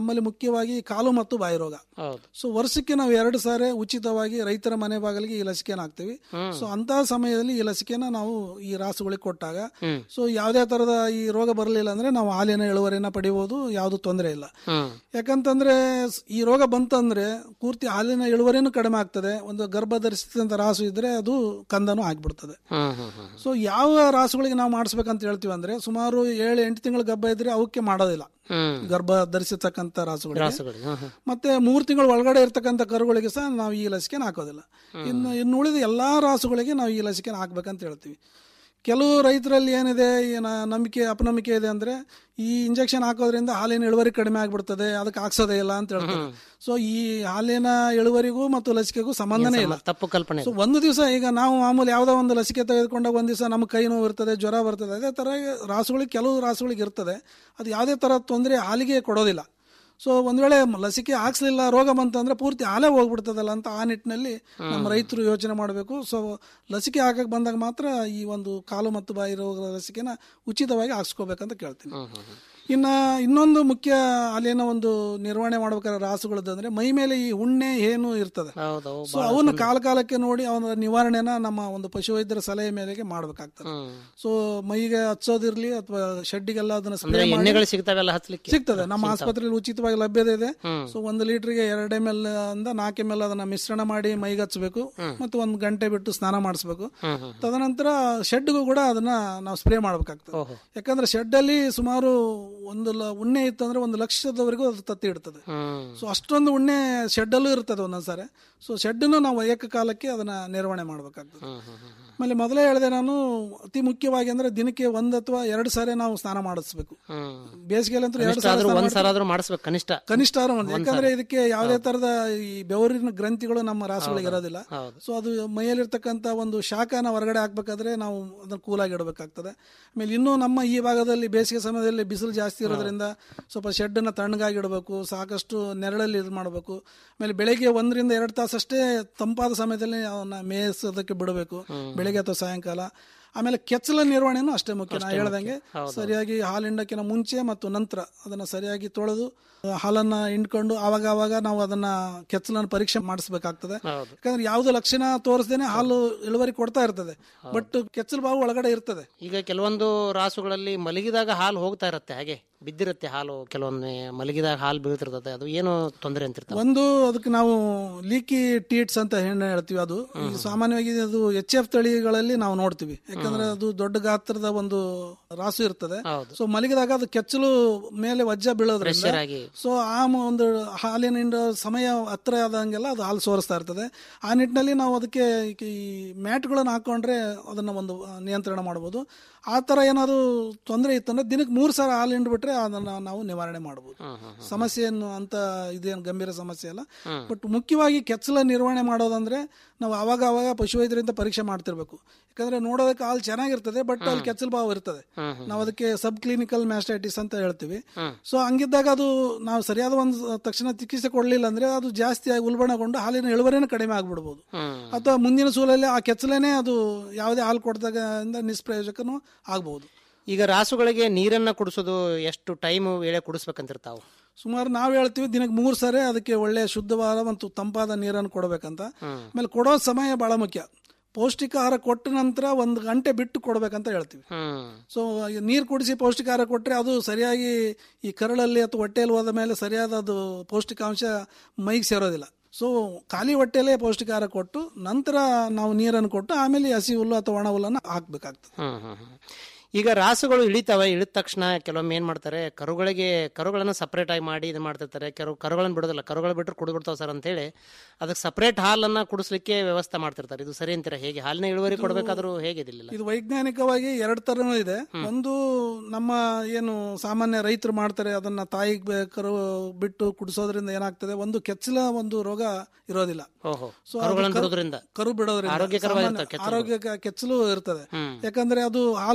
ನಮ್ಮಲ್ಲಿ ಮುಖ್ಯವಾಗಿ ಕಾಲು ಮತ್ತು ಬಾಯಿ ರೋಗ ಹೌದು ಸೊ ವರ್ಷಕ್ಕೆ ನಾವು ಎರಡು ಸಾರಿ ಉಚಿತವಾಗಿ ರೈತರ ಮನೆ ಬಾಗಿಲಿಗೆ ಈ ಲಸಿಕೆನ ಹಾಕ್ತಿವಿ ಸೊ ಅಂತಹ ಸಮಯದಲ್ಲಿ ಈ ಲಸಿಕೆನ ನಾವು ಈ ರಾಸುಗಳಿಗೆ ಕೊಟ್ಟಾಗ ಸೊ ಯಾವುದೇ ತರದ ಈ ರೋಗ ಬರಲಿಲ್ಲ ಅಂದ್ರೆ ನಾವು ಹಾಲಿನ ಇಳುವರಿನ ಪಡಿಬಹುದು ಯಾವುದು ತೊಂದರೆ ಇಲ್ಲ ಹ್ಮ್ ಯಾಕಂತಂದ್ರೆ ಸ್- ಈ ರೋಗ ಬಂತಂದ್ರೆ ಪೂರ್ತಿ ಹಾಲಿನ ಇಳುವರಿನೂ ಕಡಿಮೆ ಆಗ್ತದೆ ಒಂದು ಗರ್ಭ ಧರಿಸಿದಂತ ರಾಸು ಇದ್ರೆ ಅದು ಕಂದನೂ ಆಗ್ಬಿಡ್ತದೆ ಹ್ಮ್ ಹ್ಮ್ ಹ್ಮ್ ಸೊ ಯಾವ ರಾಸುಗಳಿಗೆ ನಾವು ಮಾಡಿಸ್ಬೇಕಂತ ಹೇಳ್ತೀವಿ ಅಂದ್ರೆ ಸುಮಾರು ಏಳು ಎಂಟು ತಿಂಗಳ ಗರ್ಭ ಇದ್ರೆ ಅವಕ್ಕೆ ಮಾಡೋದಿಲ್ಲ ಹ್ಮ್ ಗರ್ಭ ಧರಿಸಿರ್ತಕ್ಕಂಥ ರಾಸುಗಳಿಗೆ ರಾಸುಗಳಿಗೆ ಹ್ಮ್ ಹ್ಮ್ ಮತ್ತೆ ಮೂರು ತಿಂಗಳು ಒಳಗಡೆ ಇರ್ತಕ್ಕಂಥ ಕರುಗಳಿಗೆ ಸಹ ನಾವು ಈ ಲಸಿಕೆನ ಹಾಕೋದಿಲ್ಲ ಇನ್ನು ಇನ್ನು ಉಳಿದ ಎಲ್ಲಾ ರಾಸುಗಳಿಗೆ ನಾವು ಈ ಲಸಿಕೆನ ಹಾಕ್ಬೇಕಂತ ಹೇಳ್ತೀವಿ ಕೆಲವು ರೈತರಲ್ಲಿ ಏನಿದೆ ಏನ ನಂಬಿಕೆ ಅಪನಂಬಿಕೆ ಇದೆ ಅಂದ್ರೆ ಈ ಇಂಜೆಕ್ಷನ್ ಹಾಕೋದ್ರಿಂದ ಹಾಲಿನ ಇಳುವರಿ ಕಡಿಮೆ ಆಗ್ಬಿಡ್ತದೆ ಅದಕ್ಕೆ ಹಾಕ್ಸೋದೇ ಇಲ್ಲ ಅಂತ ಹೇಳ್ತಾರೆ ಸೊ ಈ ಹಾಲಿನ ಇಳುವರಿಗೂ ಮತ್ತು ಲಸಿಕೆಗೂ ಸಂಬಂಧನೇ ಇಲ್ಲ ತಪ್ಪು ಕಲ್ಪನೆ ಸೊ ಒಂದು ದಿವಸ ಈಗ ನಾವು ಮಾಮೂಲಿ ಯಾವುದೋ ಒಂದು ಲಸಿಕೆ ತೆಗೆದುಕೊಂಡಾಗ ಒಂದು ದಿವಸ ನಮ್ಗೆ ಕೈ ನೋವು ಇರ್ತದೆ ಜ್ವರ ಬರ್ತದೆ ಅದೇ ತರ ರಾಸುಗಳಿಗೆ ಕೆಲವು ರಾಸುಗಳಿಗೆ ಇರ್ತದೆ ಅದು ಯಾವುದೇ ತರ ತೊಂದರೆ ಹಾಲಿಗೆ ಕೊಡೋದಿಲ್ಲ ಸೊ ಒಂದ್ ವೇಳೆ ಲಸಿಕೆ ಹಾಕ್ಸ್ಲಿಲ್ಲ ರೋಗ ಬಂತಂದ್ರೆ ಪೂರ್ತಿ ಹಾಲೇ ಹೋಗ್ಬಿಡ್ತದಲ್ಲ ಅಂತ ಆ ನಿಟ್ಟಿನಲ್ಲಿ ನಮ್ಮ ರೈತರು ಯೋಚನೆ ಮಾಡಬೇಕು ಸೊ ಲಸಿಕೆ ಹಾಕಕ್ ಬಂದಾಗ ಮಾತ್ರ ಈ ಒಂದು ಕಾಲು ಮತ್ತು ಬಾಯಿ ರೋಗದ ಲಸಿಕೆನ ಉಚಿತವಾಗಿ ಹಾಕ್ಸ್ಕೋಬೇಕಂತ ಕೇಳ್ತೀನಿ ಇನ್ನ ಇನ್ನೊಂದು ಮುಖ್ಯ ಅಲ್ಲಿನ ಒಂದು ನಿರ್ವಹಣೆ ಮಾಡ್ಬೇಕಾದ್ರೆ ರಾಸುಗಳದ್ದು ಮೈ ಮೇಲೆ ಈ ಉಣ್ಣೆ ಏನು ಇರ್ತದೆ ಹೌದು ಸೊ ಅವನ್ನ ಕಾಲ ಕಾಲಕ್ಕೆ ನೋಡಿ ಅವನ ನಿವಾರಣೆನ ನಮ್ಮ ಒಂದು ಪಶುವೈದ್ಯರ ಸಲಹೆ ಮೇರೆಗೆ ಮಾಡ್ಬೇಕಾಗ್ತದೆ ಸೊ ಮೈಗೆ ಹಚ್ಚೋದಿರ್ಲಿ ಅಥವಾ ಶೆಡ್ಡಿಗೆಲ್ಲ ಅದನ್ನ ಅಂದ್ರೆ ಸ್ಪ್ರೇ ಮಾಡಿ ಎಣ್ಣೆಗಳು ಸಿಗ್ತಾವೆಲ್ಲ ಹಚ್ಲಿಕ್ಕೆ ಸಿಗ್ತದೆ ನಮ್ಮ ಆಸ್ಪತ್ರೆಯಲ್ಲಿ ಉಚಿತವಾಗಿ ಲಭ್ಯತೆ ಇದೆ ಸೊ ಒಂದು ಲೀಟರ್ಗೆ ಎರಡು ಎಮ್ ಎಲ್ ಅಂದ ನಾಲ್ಕು ಎಮ್ ಎಲ್ ಅದನ್ನ ಮಿಶ್ರಣ ಮಾಡಿ ಮೈಗೆ ಹಚ್ಚಬೇಕು ಮತ್ತು ಒಂದು ಗಂಟೆ ಬಿಟ್ಟು ಸ್ನಾನ ಮಾಡಿಸ್ಬೇಕು ತದನಂತರ ಶೆಡ್ಗೂ ಕೂಡ ಅದನ್ನ ನಾವು ಸ್ಪ್ರೇ ಮಾಡ್ಬೇಕಾಗ್ತದೆ ಯಾಕಂದ್ರೆ ಶೆಡ್ ಅಲ್ಲಿ ಸುಮಾರು ಒಂದು ಲ- ಉಣ್ಣೆ ಇತ್ತು ಅಂದ್ರೆ ಒಂದು ಲಕ್ಷದವರೆಗೂ ಅದು ತತ್ತಿ ಇಡ್ತದೆ ಹ್ಮ್ ಸೊ ಅಷ್ಟೊಂದು ಉಣ್ಣೆ ಶೆಡ್ಡಲ್ಲೂ ಇರ್ತದೆ ಒಂದೊಂದ್ಸಾರಿ ಸೊ ಶೆಡ್ಡನ್ನು ನಾವು ಏಕಕಾಲಕ್ಕೆ ಅದನ್ನ ನಿರ್ವಹಣೆ ಮಾಡ್ಬೇಕಾಗ್ತದೆ ಆಮೇಲೆ ಮೊದಲೇ ಹೇಳಿದೆ ನಾನು ಅತಿ ಮುಖ್ಯವಾಗಿ ಅಂದ್ರೆ ದಿನಕ್ಕೆ ಒಂದ್ ಅಥವಾ ಎರಡು ಸಾರಿ ನಾವು ಸ್ನಾನ ಮಾಡಿಸ್ಬೇಕು ಹ್ಮ್ ಬೇಸಿಗೆಯಲ್ಲಂತೂ ಎರಡು ಕನಿಷ್ಠ ಸಾರಿ ಆದ್ರೂ ಸ್ನಾನ ಒಂದ್ ಮಾಡ್ತೀವಿ. ಸಲ ಆದ್ರೂ ಮಾಡಿಸ್ಬೇಕು ಕನಿಷ್ಠ ಕನಿಷ್ಠ ಆದ್ರೂ ಒಂದು ಯಾಕಂದ್ರೆ ಇದಕ್ಕೆ ಯಾವುದೇ ತರದ ಈ ಬೆವರಿನ ಗ್ರಂಥಿಗಳು ನಮ್ಮ ರಾಸುಗಳಿಗೆ ಇರೋದಿಲ್ಲ ಹೌದು. ಸೊ ಅದು ಮೈಯಲ್ಲಿರ್ತಕ್ಕಂಥ ಒಂದು ಶಾಖನ ಹೊರಗಡೆ ಹಾಕ್ಬೇಕಾದ್ರೆ ನಾವು ಅದನ್ನ ಕೂಲಾಗಿ ಇಡಬೇಕಾಗ್ತದೆ ಆಮೇಲೆ ಇನ್ನೂ ನಮ್ಮ ಈ ಭಾಗದಲ್ಲಿ ಬೇಸಿಗೆ ಸಮಯದಲ್ಲಿ ಬಿಸಿಲು ಜಾಸ್ತಿ ಇರೋದ್ರಿಂದ ಸ್ವಲ್ಪ ಶೆಡ್ನ ತಣ್ಣಗಾಗಿ ಇಡಬೇಕು ಸಾಕಷ್ಟು ನೆರಳಲ್ಲಿ ಇದು ಮಾಡಬೇಕು ಆಮೇಲೆ ಬೆಳಗ್ಗೆ ಒಂದರಿಂದ ಎರಡು ತಾಸಷ್ಟೇ ತಂಪಾದ ಸಮಯದಲ್ಲಿ ಅವನ್ನ ಮೇಯಿಸೋದಕ್ಕೆ ಬಿಡಬೇಕು ಬೆಳಗ್ಗೆ ಅಥವಾ ಸಾಯಂಕಾಲ ಆಮೇಲೆ ಕೆಚ್ಚಲ ನಿರ್ವಹಣೆನೂ ಅಷ್ಟೇ ಮುಖ್ಯ ನಾ ಹೇಳ್ದಂಗೆ ಸರಿಯಾಗಿ ಹಾಲು ಹಿಂಡಕ್ಕಿಂತ ಮುಂಚೆ ಮತ್ತು ನಂತರ ಅದನ್ನ ಸರಿಯಾಗಿ ತೊಳೆದು ಆ, ಹಾಲನ್ನ ಹಿಂಡ್ಕೊಂಡು ಆವಾಗ ಆವಾಗ ನಾವು ಅದನ್ನ ಕೆಚ್ಚಲನ್ನ ಪರೀಕ್ಷೆ ಮಾಡಿಸ್ಬೇಕಾಗ್ತದೆ ಹೌದು. ಯಾಕಂದ್ರೆ ಯಾವ್ದು ಲಕ್ಷಣ ತೋರಿಸ್ದೇನೆ ಹಾಲು ಇಳುವರಿ ಕೊಡ್ತಾ ಇರ್ತದೆ ಬಟ್ ಕೆಚ್ಚಲು ಬಾವು ಒಳಗಡೆ ಇರ್ತದೆ ಈಗ ಕೆಲವೊಂದು ರಾಸುಗಳಲ್ಲಿ ಮಲಗಿದಾಗ ಹಾಲು ಹೋಗ್ತಾ ಇರತ್ತೆ ಹಾಗೆ ಬಿದ್ದಿರುತ್ತೆ ಹಾಲು ಕೆಲವೊಮ್ಮೆ ಮಲಗಿದಾಗ ಹಾಲು ಬೀಳ್ತಿರ್ತದೆ ಅದು ಏನು ತೊಂದರೆ ಅಂತಿರ್ತಾವೆ ಒಂದು ಅದಕ್ಕೆ ನಾವು ಲೀಕಿ ಟೀಟ್ಸ್ ಅಂತ ಏನ್ ಹೇಳ್ತೀವಿ ಅದು ಈ ಸಾಮಾನ್ಯವಾಗಿ ಅದು ಎಚ್ ಎಫ್ ತಳಿಗಳಲ್ಲಿ ನಾವು ನೋಡ್ತೀವಿ ಯಾಕಂದ್ರೆ ಅದು ದೊಡ್ಡ ಗಾತ್ರದ ಒಂದು ರಾಸು ಇರ್ತದೆ ಹೌದು. ಸೊ ಮಲಗಿದಾಗ ಅದು ಕೆಚ್ಚಲು ಮೇಲೆ ವಜ್ಜ ಬೀಳೋದ್ರಿಂದ Pressure ಆಗಿ. ಸೊ ಆ ಮ- ಒಂದು ಹಾಲಿನ ಹಿಂಡೋ ಸಮಯ ಹತ್ರ ಆದಂಗೆಲ್ಲ ಅದು ಹಾಲು ಸೋರಿಸ್ತಾ ಇರ್ತದೆ ಆ ನಿಟ್ಟಿನಲ್ಲಿ ನಾವು ಅದಕ್ಕೆ ಈ ಮ್ಯಾಟ್ಗಳನ್ನು ಹಾಕೊಂಡ್ರೆ ಅದನ್ನ ಒಂದು ಆ, ನಿಯಂತ್ರಣ ಮಾಡಬಹುದು ಆ ತರ ಏನಾದ್ರು ತೊಂದರೆ ಇತ್ತಂದ್ರೆ ದಿನಕ್ಕೆ ಮೂರು ಸಾವಿರ ಹಾಲು ಹಿಂಡ್ಬಿಟ್ರೆ ಅದನ್ನ ನಾವು ನಿವಾರಣೆ ಮಾಡಬಹುದು ಸಮಸ್ಯೆ ಏನು ಅಂತ ಇದೇನು ಗಂಭೀರ ಸಮಸ್ಯೆ ಅಲ್ಲ ಬಟ್ ಮುಖ್ಯವಾಗಿ ಕೆಚ್ಚಲ ನಿರ್ವಹಣೆ ಮಾಡೋದಂದ್ರೆ ನಾವು ಅವಾಗ ಅವಾಗ ಪಶುವೈದ್ಯರಿಂದ ಪರೀಕ್ಷೆ ಮಾಡ್ತಿರ್ಬೇಕು ಯಾಕಂದ್ರೆ ನೋಡೋದಕ್ಕೆ ಹಾಲು ಚೆನ್ನಾಗಿರ್ತದೆ ಬಟ್ ಅಲ್ಲಿ ಕೆಚ್ಚಲು ಭಾವ ಇರ್ತದೆ ನಾವು ಅದಕ್ಕೆ ಸಬ್ ಕ್ಲಿನಿಕಲ್ ಮ್ಯಾಸ್ಟೈಟಿಸ್ ಅಂತ ಹೇಳ್ತೀವಿ ಸೊ ಹಂಗಿದ್ದಾಗ ಅದು ನಾವು ಸರಿಯಾದ ಒಂದು ತಕ್ಷಣ ಚಿಕಿತ್ಸೆ ಕೊಡ್ಲಿಲ್ಲ ಅಂದ್ರೆ ಅದು ಜಾಸ್ತಿ ಆಗಿ ಉಲ್ಬಣಗೊಂಡು ಹಾಲಿನ ಇಳುವರಿನ ಕಡಿಮೆ ಆಗ್ಬಿಡ್ಬೋದು ಅಥವಾ ಮುಂದಿನ ಸೂಲಲ್ಲಿ ಆ ಕೆಚ್ಚಲೇನೆ ಅದು ಯಾವುದೇ ಹಾಲು ಕೊಡ್ದಾಗ ನಿಷ್ಪ್ರಯೋಜಕನೂ ಆಗ್ಬಹುದು ಈಗ ರಾಸುಗಳಿಗೆ ನೀರನ್ನ ಕುಡಿಸೋದು ಎಷ್ಟು ಟೈಮ್ ವೇಳೆ ಕುಡಿಸ್ಬೇಕಂತಿರ್ತಾವು ಸುಮಾರು ನಾವು ಹೇಳ್ತೀವಿ ದಿನಕ್ಕೆ ಮೂರು ಸಾರಿ ಅದಕ್ಕೆ ಒಳ್ಳೆ ಶುದ್ಧವಾದ ಮತ್ತು ತಂಪಾದ ನೀರನ್ನು ಕೊಡಬೇಕಂತ ಆಮೇಲೆ ಕೊಡೋ ಸಮಯ ಬಹಳ ಮುಖ್ಯ ಪೌಷ್ಟಿಕಾಹಾರ ಕೊಟ್ಟ ನಂತರ ಒಂದು ಗಂಟೆ ಬಿಟ್ಟು ಕೊಡ್ಬೇಕಂತ ಹೇಳ್ತೀವಿ ಹ್ಮ್ ಸೊ ನೀರು ಕುಡಿಸಿ ಪೌಷ್ಟಿಕಾಹಾರ ಕೊಟ್ಟರೆ ಅದು ಸರಿಯಾಗಿ ಈ ಕರಳಲ್ಲಿ ಅಥವಾ ಹೊಟ್ಟೆಯಲ್ಲಿ ಹೋದ ಮೇಲೆ ಸರಿಯಾದ ಅದು ಪೌಷ್ಟಿಕಾಂಶ ಮೈಗೆ ಸೇರೋದಿಲ್ಲ ಸೊ ಖಾಲಿ ಹೊಟ್ಟೆಯಲ್ಲೇ ಪೌಷ್ಟಿಕಾಹಾರ ಕೊಟ್ಟು ನಂತರ ನಾವು ನೀರನ್ನು ಕೊಟ್ಟು ಆಮೇಲೆ ಹಸಿ ಹುಲ್ಲು ಅಥವಾ ಒಣ ಹುಲ್ಲನ್ನು ಹಾಕ್ಬೇಕಾಗ್ತದೆ ಹ್ಮ್ ಹ್ಮ್ ಹ್ಮ್. ಈಗ ರಾಸುಗಳು ಇಳಿತಾವೆ ಇಳಿದ ತಕ್ಷಣ ಕೆಲವೊಮ್ಮೆ ಏನ್ ಮಾಡ್ತಾರೆ ಕರುಗಳಿಗೆ ಕರುಗಳನ್ನ ಸಪರೇಟ್ ಆಗಿ ಮಾಡಿ ಇದು ಮಾಡ್ತಿರ್ತಾರೆ ಕೆಲವು ಕರುಗಳನ್ನ ಬಿಡೋದಿಲ್ಲ ಕರುಗಳು ಬಿಟ್ಟರೆ ಕುಡಿದು ಬಿಡ್ತಾವೆ ಸರ್ ಅಂತೇಳಿ ಅದಕ್ಕೆ ಸಪರೇಟ್ ಹಾಲನ್ನ ಕುಡಿಸ್ಲಿಕ್ಕೆ ವ್ಯವಸ್ಥೆ ಮಾಡ್ತಿರ್ತಾರೆ ಇದು ಸರಿ ಅಂತೀರಾ ಹೇಗೆ ಹಾಲಿನ ಇಳುವರಿ ಕೊಡ್ಬೇಕಾದ್ರೂ ಹೇಗೆ ಇದಿಲ್ಲ ಇದು ವೈಜ್ಞಾನಿಕವಾಗಿ ಎರಡು ತರನೂ ಇದೆ ಒಂದು ನಮ್ಮ ಏನು ಸಾಮಾನ್ಯ ರೈತರು ಮಾಡ್ತಾರೆ ಅದನ್ನ ತಾಯಿಗೆ ಬೆ- ಕರು ಬಿಟ್ಟು ಕುಡಿಸೋದ್ರಿಂದ ಏನಾಗ್ತದೆ ಒಂದು ಕೆಚ್ಚಲ ಒಂದು ರೋಗ ಇರೋದಿಲ್ಲ ಓಹೋ ಸೊ ಅದು ಕರುಗಳನ್ನ ಕರು- ಬಿಡೋದ್ರಿಂದ ಕರು ಬಿಡೋದ್ರಿಂದ ಆರೋಗ್ಯಕರವಾಗಿರ್ತವೆ ಸಾಮಾನ್ಯ ಕೆಚ್ಚಲು. ಆರೋಗ್ಯ ಕೆಚ್ಚಲು ಇರ್ತದೆ ಹ್ಮ್. ಯಾಕಂದ್ರೆ ಅದು ಹಾಲು ಕುಡಿದ